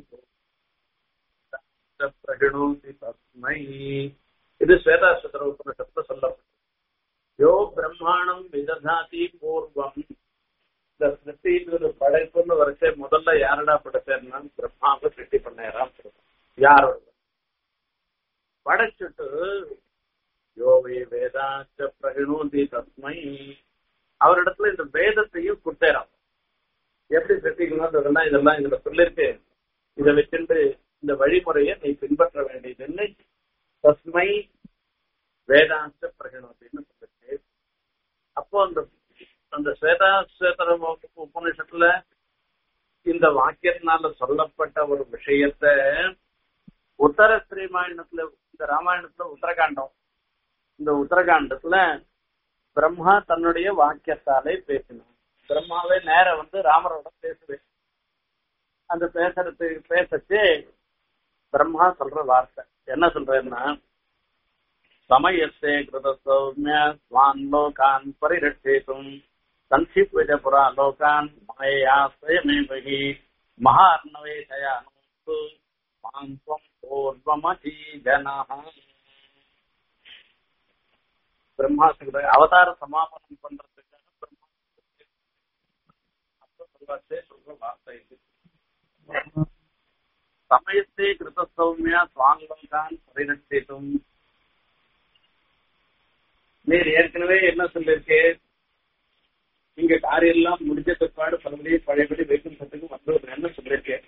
S1: பிரகிணோதி தஸ்மை இது ஸ்வேதாஸ்வேதர உபநிஷத்துல சொல்லப்பட்டது யோ பிரம்மாணம் விததாதி பூர்வம் இந்த சிருஷ்டின்னு படைப்புன்னு வரிசை முதல்ல யாரடா படைச்சேன்னா பிரம்மாவை சிருஷ்டி பண்ணாராம் யார் ஒருவர் படைச்சிட்டு யோவை வேதாச்ச பிரகிணோதி தஸ்மை அவரிடத்துல இந்த வேதத்தையும் கொடுத்தேராம் எப்படி சிருஷ்டிக்கணும்ன்றதெல்லாம் இதெல்லாம் இதுல சொல்லிருக்கு இதை வச்சுட்டு இந்த வழிமுறையை நீ பின்பற்ற வேண்டியதுன்னு தஸ்மை வேதாந்த பிரகிணோதின்னு சொல்லிருக்கு அப்போ அந்த அந்த ஸ்வேதாஸ்வேதர உபநிஷத்துல இந்த வாக்கியத்தினால சொல்லப்பட்ட ஒரு விஷயத்த உத்தர ஸ்ரீமாயணத்துல இந்த ராமாயணத்துல உத்தரகாண்டம் இந்த உத்தரகாண்டத்துல பிரம்மா தன்னுடைய வாக்கியத்தாலே பேசினான் பிரம்மாவே நேர வந்து ராமரோட பேசுவேன் அந்த பேசுறது பேசச்சு பிரம்மா சொல்ற வார்த்தை என்ன சொல்றேன்னா சமயத்தே கிருத சௌமிய ஸ்வான் லோகான் பரிரட்சேதும் संक्षिप्य पुरा लोकान माया स्वयमेव हि महार्णवे दयानोस्तु मां त्वं पूर्वमधी जनः பிரம்மா சொல்ற அவதார சமாபனம் பண்றதுக்காக பிரம்மா அப்ப சொல்றாச்சே சொல்ற வார்த்தை இது சமயத்தே கிருத சௌமியா சுவாங்கலோகான் பரிரட்சித்தும் நீர் ஏற்கனவே என்ன சொல்லியிருக்கே இங்க காரியம் எல்லாம் முடிஞ்ச பிற்பாடு மறுபடியும் பழையபடி வைகுண்டத்துக்கு வந்து என்ன சொல்லியிருக்கேன்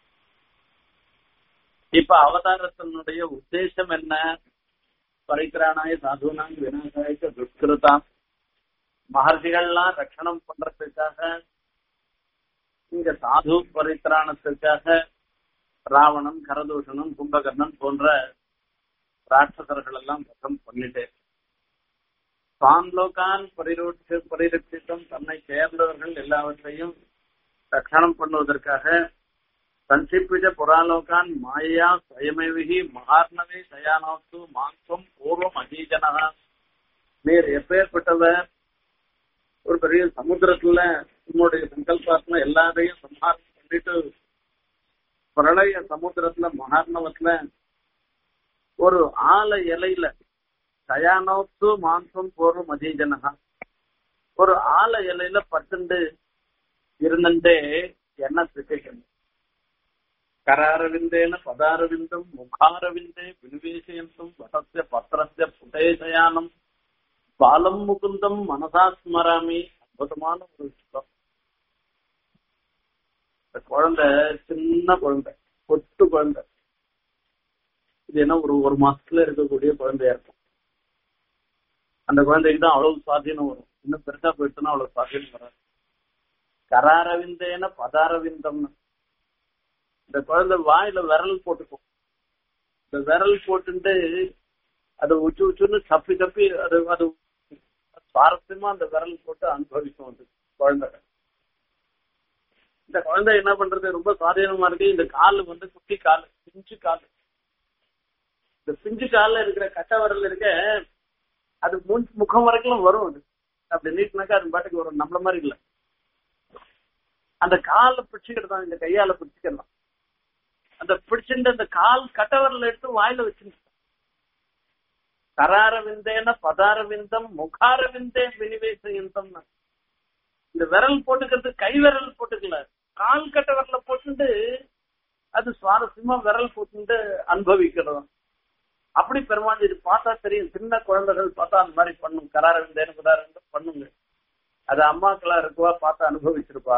S1: இப்ப அவதாரத்தினுடைய உத்தேசம் என்ன பரிக்கிரானாய சாதுனாங்க விநாசாயக்க துஷ்கிருதாம் மகர்ஷிகள்லாம் ரட்சணம் பண்றதுக்காக இங்க சாது பரித்திராணத்திற்காக ராவணன் கரதூஷணன் கும்பகர்ணன் போன்ற ராட்சசர்கள் எல்லாம் வசம் பண்ணிட்டேன் தான் லோகான் பரிரோட்சி பரிரட்சித்தம் தன்னை சேர்ந்தவர்கள் எல்லாவற்றையும் ரட்சணம் பண்ணுவதற்காக சஞ்சிப்பிஜ புறாலோகான் மாயா ஸ்வயமேவிகி மகார்ணவே சயானோத்து மாங்கம் பூர்வம் அஜீஜனகா நீர் எப்பேற்பட்டவர் ஒரு பெரிய சமுத்திரத்துல உன்னுடைய சங்கல்பாத்மா எல்லாரையும் சம்ஹாரம் பண்ணிட்டு பிரளய சமுத்திரத்துல மகார்ணவத்துல ஒரு ஆல இலையில சயானோத்து மாம்சம் போரும் அதீஜனகா ஒரு ஆல இலையில பட்டுண்டு இருந்துட்டே என்ன சிக்கிக்கணும் கராரவிந்தேன பதாரவிந்தம் முகாரவிந்தே வினிவேசயந்தம் வசஸ்ய பத்திரஸ்ய புடேசயானம் பாலம் முகுந்தம் மனசா ஸ்மராமி அற்புதமான ஒரு விஷயம் இந்த குழந்தை சின்ன குழந்தை பொட்டு குழந்தை இது என்ன ஒரு ஒரு மாசத்துல இருக்கக்கூடிய குழந்தையா இருக்கும் அந்த குழந்தைக்கு தான் அவ்வளவு சுவாதீனம் வரும் இன்னும் பெருசா போயிடுச்சுன்னா அவ்வளவு சுவாதீனம் வராது கராரவிந்தேன பதாரவிந்தம்னு இந்த குழந்தை வாயில விரல் போட்டுக்கும் இந்த விரல் போட்டுட்டு அது உச்சு உச்சுன்னு தப்பி தப்பி அது அது சுவாரஸ்யமா அந்த விரல் போட்டு அனுபவிக்கும் அது குழந்தை இந்த குழந்தை என்ன பண்றது ரொம்ப சுவாதீனமா இருக்கு இந்த கால் வந்து குட்டி கால் பிஞ்சு கால் இந்த பிஞ்சு கால்ல இருக்கிற கட்ட விரல் இருக்க அது மூஞ்சி முகம் வரைக்கும் வரும் அது அப்படி நீட்டினாக்கா அது பாட்டுக்கு வரும் நம்மள மாதிரி இல்ல அந்த காலை பிடிச்சுக்கிட்டு இந்த கையால பிடிச்சுக்கலாம் அந்த பிடிச்சிட்டு அந்த கால் கட்டவரில் எடுத்து வாயில வச்சுட்டு கராரவிந்தேன பதாரவிந்தம் முகாரவிந்தே வினிவேசயந்தம் இந்த விரல் போட்டுக்கிறது கை விரல் போட்டுக்கல கால் கட்ட விரல போட்டுட்டு அது சுவாரஸ்யமா விரல் போட்டுட்டு அனுபவிக்கிறது அப்படி பெருமாள் இது பார்த்தா தெரியும் சின்ன குழந்தைகள் பார்த்தா அந்த மாதிரி பண்ணும் கராரவிந்தேன பதாரவிந்தம் பண்ணுங்க அது அம்மாக்களா இருக்குவா பார்த்து அனுபவிச்சிருப்பா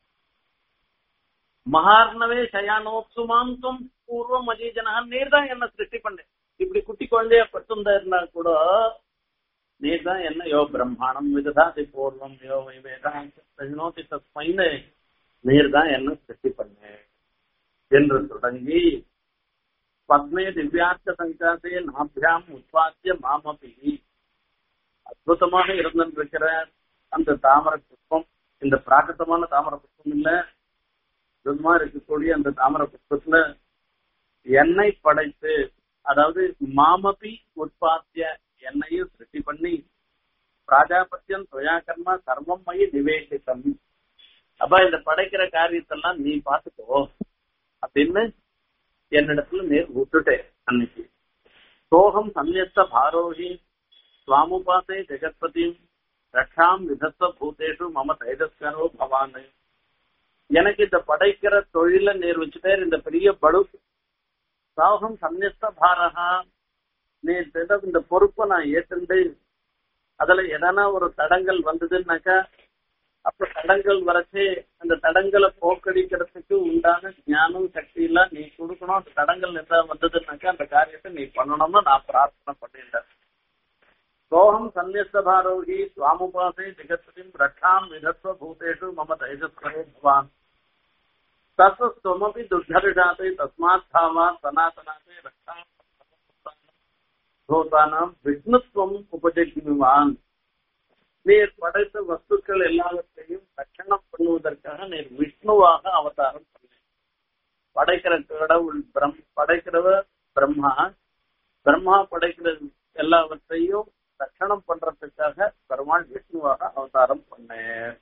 S1: மகார்ணவே சயானோப்சுமாந்தம் பூர்வம் அஜீஜனா நீர் தான் என்ன சிருஷ்டி பண்ணு இப்படி குட்டி குழந்தைய பட்டுந்தா கூட நீர் தான் என்ன யோ பிரம்மாணம் விததாதி பூர்வம் யோ வேதாந்தி தஸ்மைன்னு நீர் தான் என்ன சிருஷ்டி பண்ணு என்று தொடங்கி பத்மே திவ்யார்த்த சங்காசே நாபியாம் உத்வாத்திய மாமபி அற்புதமாக இருந்திருக்கிற அந்த தாமர புஷ்பம் இந்த பிராகிருத்தமான தாமர புஷ்பம் இல்ல சும்மா இருக்கக்கூடிய அந்த தாமர புஷ்பத்துல எண்ணெய் படைத்து அதாவது மாமபி உற்பத்திய எண்ணெயும் சிருஷ்டி பண்ணி பிராஜாபத்தியம் தொயாகர்மா சர்வம் மைய நிவேசித்தம் அப்ப இந்த படைக்கிற காரியத்தெல்லாம் நீ பாத்துக்கோ அப்படின்னு என்னிடத்துல நீர் விட்டுட்டேன் அன்னைக்கு சோகம் சம்யத்த பாரோகி சுவாமுபாசே ஜெகத்பதி ரக்ஷாம் விதத்வ பூதேஷு மம தைஜஸ்கரோ பவான் எனக்கு இந்த படைக்கிற தொழில நேர் வச்சுட்டே இந்த பெரிய படு சாகம் சந்நியஸ்த பாரகா நீ இந்த பொறுப்பை நான் ஏற்றுண்டு அதுல எதனா ஒரு தடங்கள் வந்ததுன்னாக்கா அப்ப தடங்கள் வரச்சே அந்த தடங்களை போக்கடிக்கிறதுக்கு உண்டான ஞானம் சக்தி எல்லாம் நீ கொடுக்கணும் அந்த தடங்கள் எதாவது வந்ததுன்னாக்கா அந்த காரியத்தை நீ பண்ணணும்னு நான் பிரார்த்தனை பண்ணிட்டேன் சோகம் சந்நியஸ்தபாரோகி சுவாமுபாசே ஜெகத்பதிம் ரட்சாம் விதத்வ பூதேஷு மம தைஜஸ்வரே பவான் தஸ்வமபி துர்தரிஷாத்தை தஸ்மாத் பாவாத் சனாதனாத்தை ரட்சாம் பூதானாம் விஷ்ணுத்துவம் உபஜிக்குவான் நீர் படைத்த வஸ்துக்கள் எல்லாவற்றையும் ரட்சணம் பண்ணுவதற்காக நீர் விஷ்ணுவாக அவதாரம் பண்ண படைக்கிற கடவுள் பிரம் படைக்கிறவர் பிரம்மா பிரம்மா படைக்கிற எல்லாவற்றையும் ரட்சணம் பண்றதுக்காக பெருமாள் விஷ்ணுவாக அவதாரம் பண்ணேன்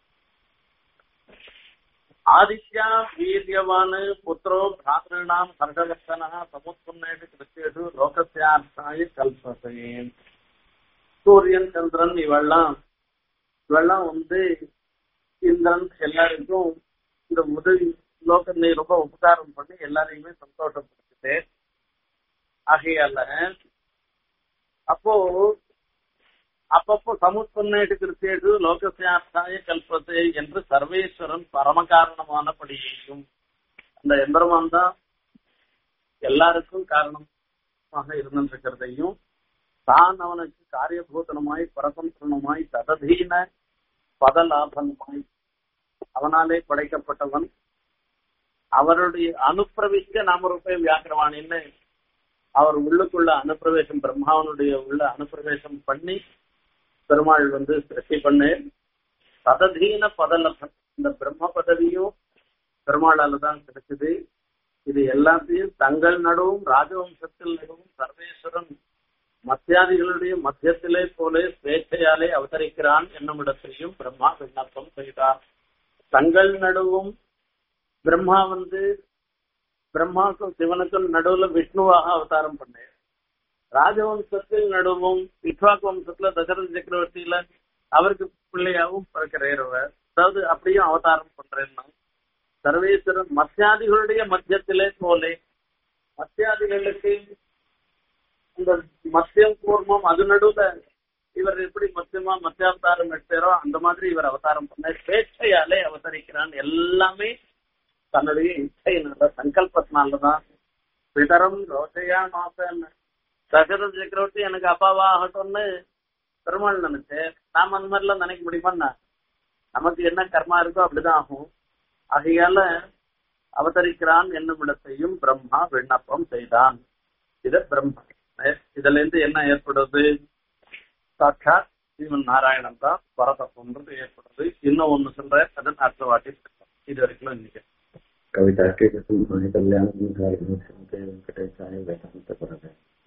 S1: ஆதித்யா வீரியவான் புத்திரோ பிராத்திருணாம் ஹர்ஷவர்த்தனா சமுத்பன்னேஷு கிருத்தியேஷு லோகசியார்த்தாய கல்பசேன் சூரியன் சந்திரன் இவெல்லாம் இவெல்லாம் வந்து இந்திரன் எல்லாருக்கும் இந்த உதவி லோகத்தை ரொம்ப உபகாரம் பண்ணி எல்லாரையுமே சந்தோஷப்படுத்திட்டு ஆகையால அப்போ அப்பப்போ சமுத்பன்னேட்டு கிருத்தேடு லோகசியார்த்தாய கல்பத்தே என்று சர்வேஸ்வரன் பரமகாரணமானபடியையும் அந்த எம்பெருமான் தான் எல்லாருக்கும் காரணமாக இருந்திருக்கிறதையும் தான் அவனுக்கு காரியபூதனமாய் பரதந்திரனுமாய் தததீன பதலாபனமாய் அவனாலே படைக்கப்பட்டவன் அவருடைய அனுப்பிரவிக்க நாமரூபே வியாக்கிரவாணின்னு அவர் உள்ளுக்குள்ள அனுப்பிரவேசம் பிரம்மாவனுடைய உள்ள அனுப்பிரவேசம் பண்ணி பெருமாள் வந்து சிருஷ்டி பண்ணு தததீன பதலபன் இந்த பிரம்ம பதவியும் பெருமாளால தான் கிடைச்சது இது எல்லாத்தையும் தங்கள் நடுவும் ராஜவம்சத்தில் நடுவும் சர்வேஸ்வரன் மத்தியாதிகளுடைய மத்தியத்திலே போல ஸ்வேச்சையாலே அவதரிக்கிறான் என்னுமிடத்தையும் பிரம்மா விண்ணப்பம் செய்தார் தங்கள் நடுவும் பிரம்மா வந்து பிரம்மாக்கும் சிவனுக்கும் நடுவுல விஷ்ணுவாக அவதாரம் பண்ணேன் ராஜவம்சத்தில் நடுவும் இக்வாக் வம்சத்துல தசரத சக்கரவர்த்தியில அவருக்கு பிள்ளையாவும் பிறக்கிறவர் அதாவது அப்படியும் அவதாரம் பண்றேன்னா சர்வேஸ்வரன் மத்தியாதிகளுடைய மத்தியத்திலே போலே மத்தியாதிகளுக்கு இந்த மத்தியம் கூர்மம் அது நடுவுல இவர் எப்படி மத்தியமா மத்தியாவதாரம் எடுத்தாரோ அந்த மாதிரி இவர் அவதாரம் பண்ண ஸ்வேட்சையாலே அவதரிக்கிறான் எல்லாமே தன்னுடைய இச்சையினால சங்கல்பத்தினாலதான் பிதரம் ரோஷையா மாசன்னு தசரத சக்கரவர்த்தி எனக்கு அப்பாவா ஆகட்டும்னு பெருமாள் நினைச்சு நாம அந்த மாதிரிலாம் நினைக்க முடியுமாண்ணா நமக்கு என்ன கர்மா இருக்கோ அப்படிதான் ஆகும் ஆகையால அவதரிக்கிறான் என்னும் இடத்தையும் பிரம்மா விண்ணப்பம் செய்தான் இது பிரம்மா இதுல இருந்து என்ன ஏற்படுது சாட்சாத் ஸ்ரீமன் நாராயணன் தான் பரதப்பம்ன்றது ஏற்படுது இன்னும் ஒண்ணு சொல்ற அதன் அடுத்த வாட்டி இது வரைக்கும் இன்னைக்கு
S3: कविता के कल्याण वेंकटेशाय वेदांत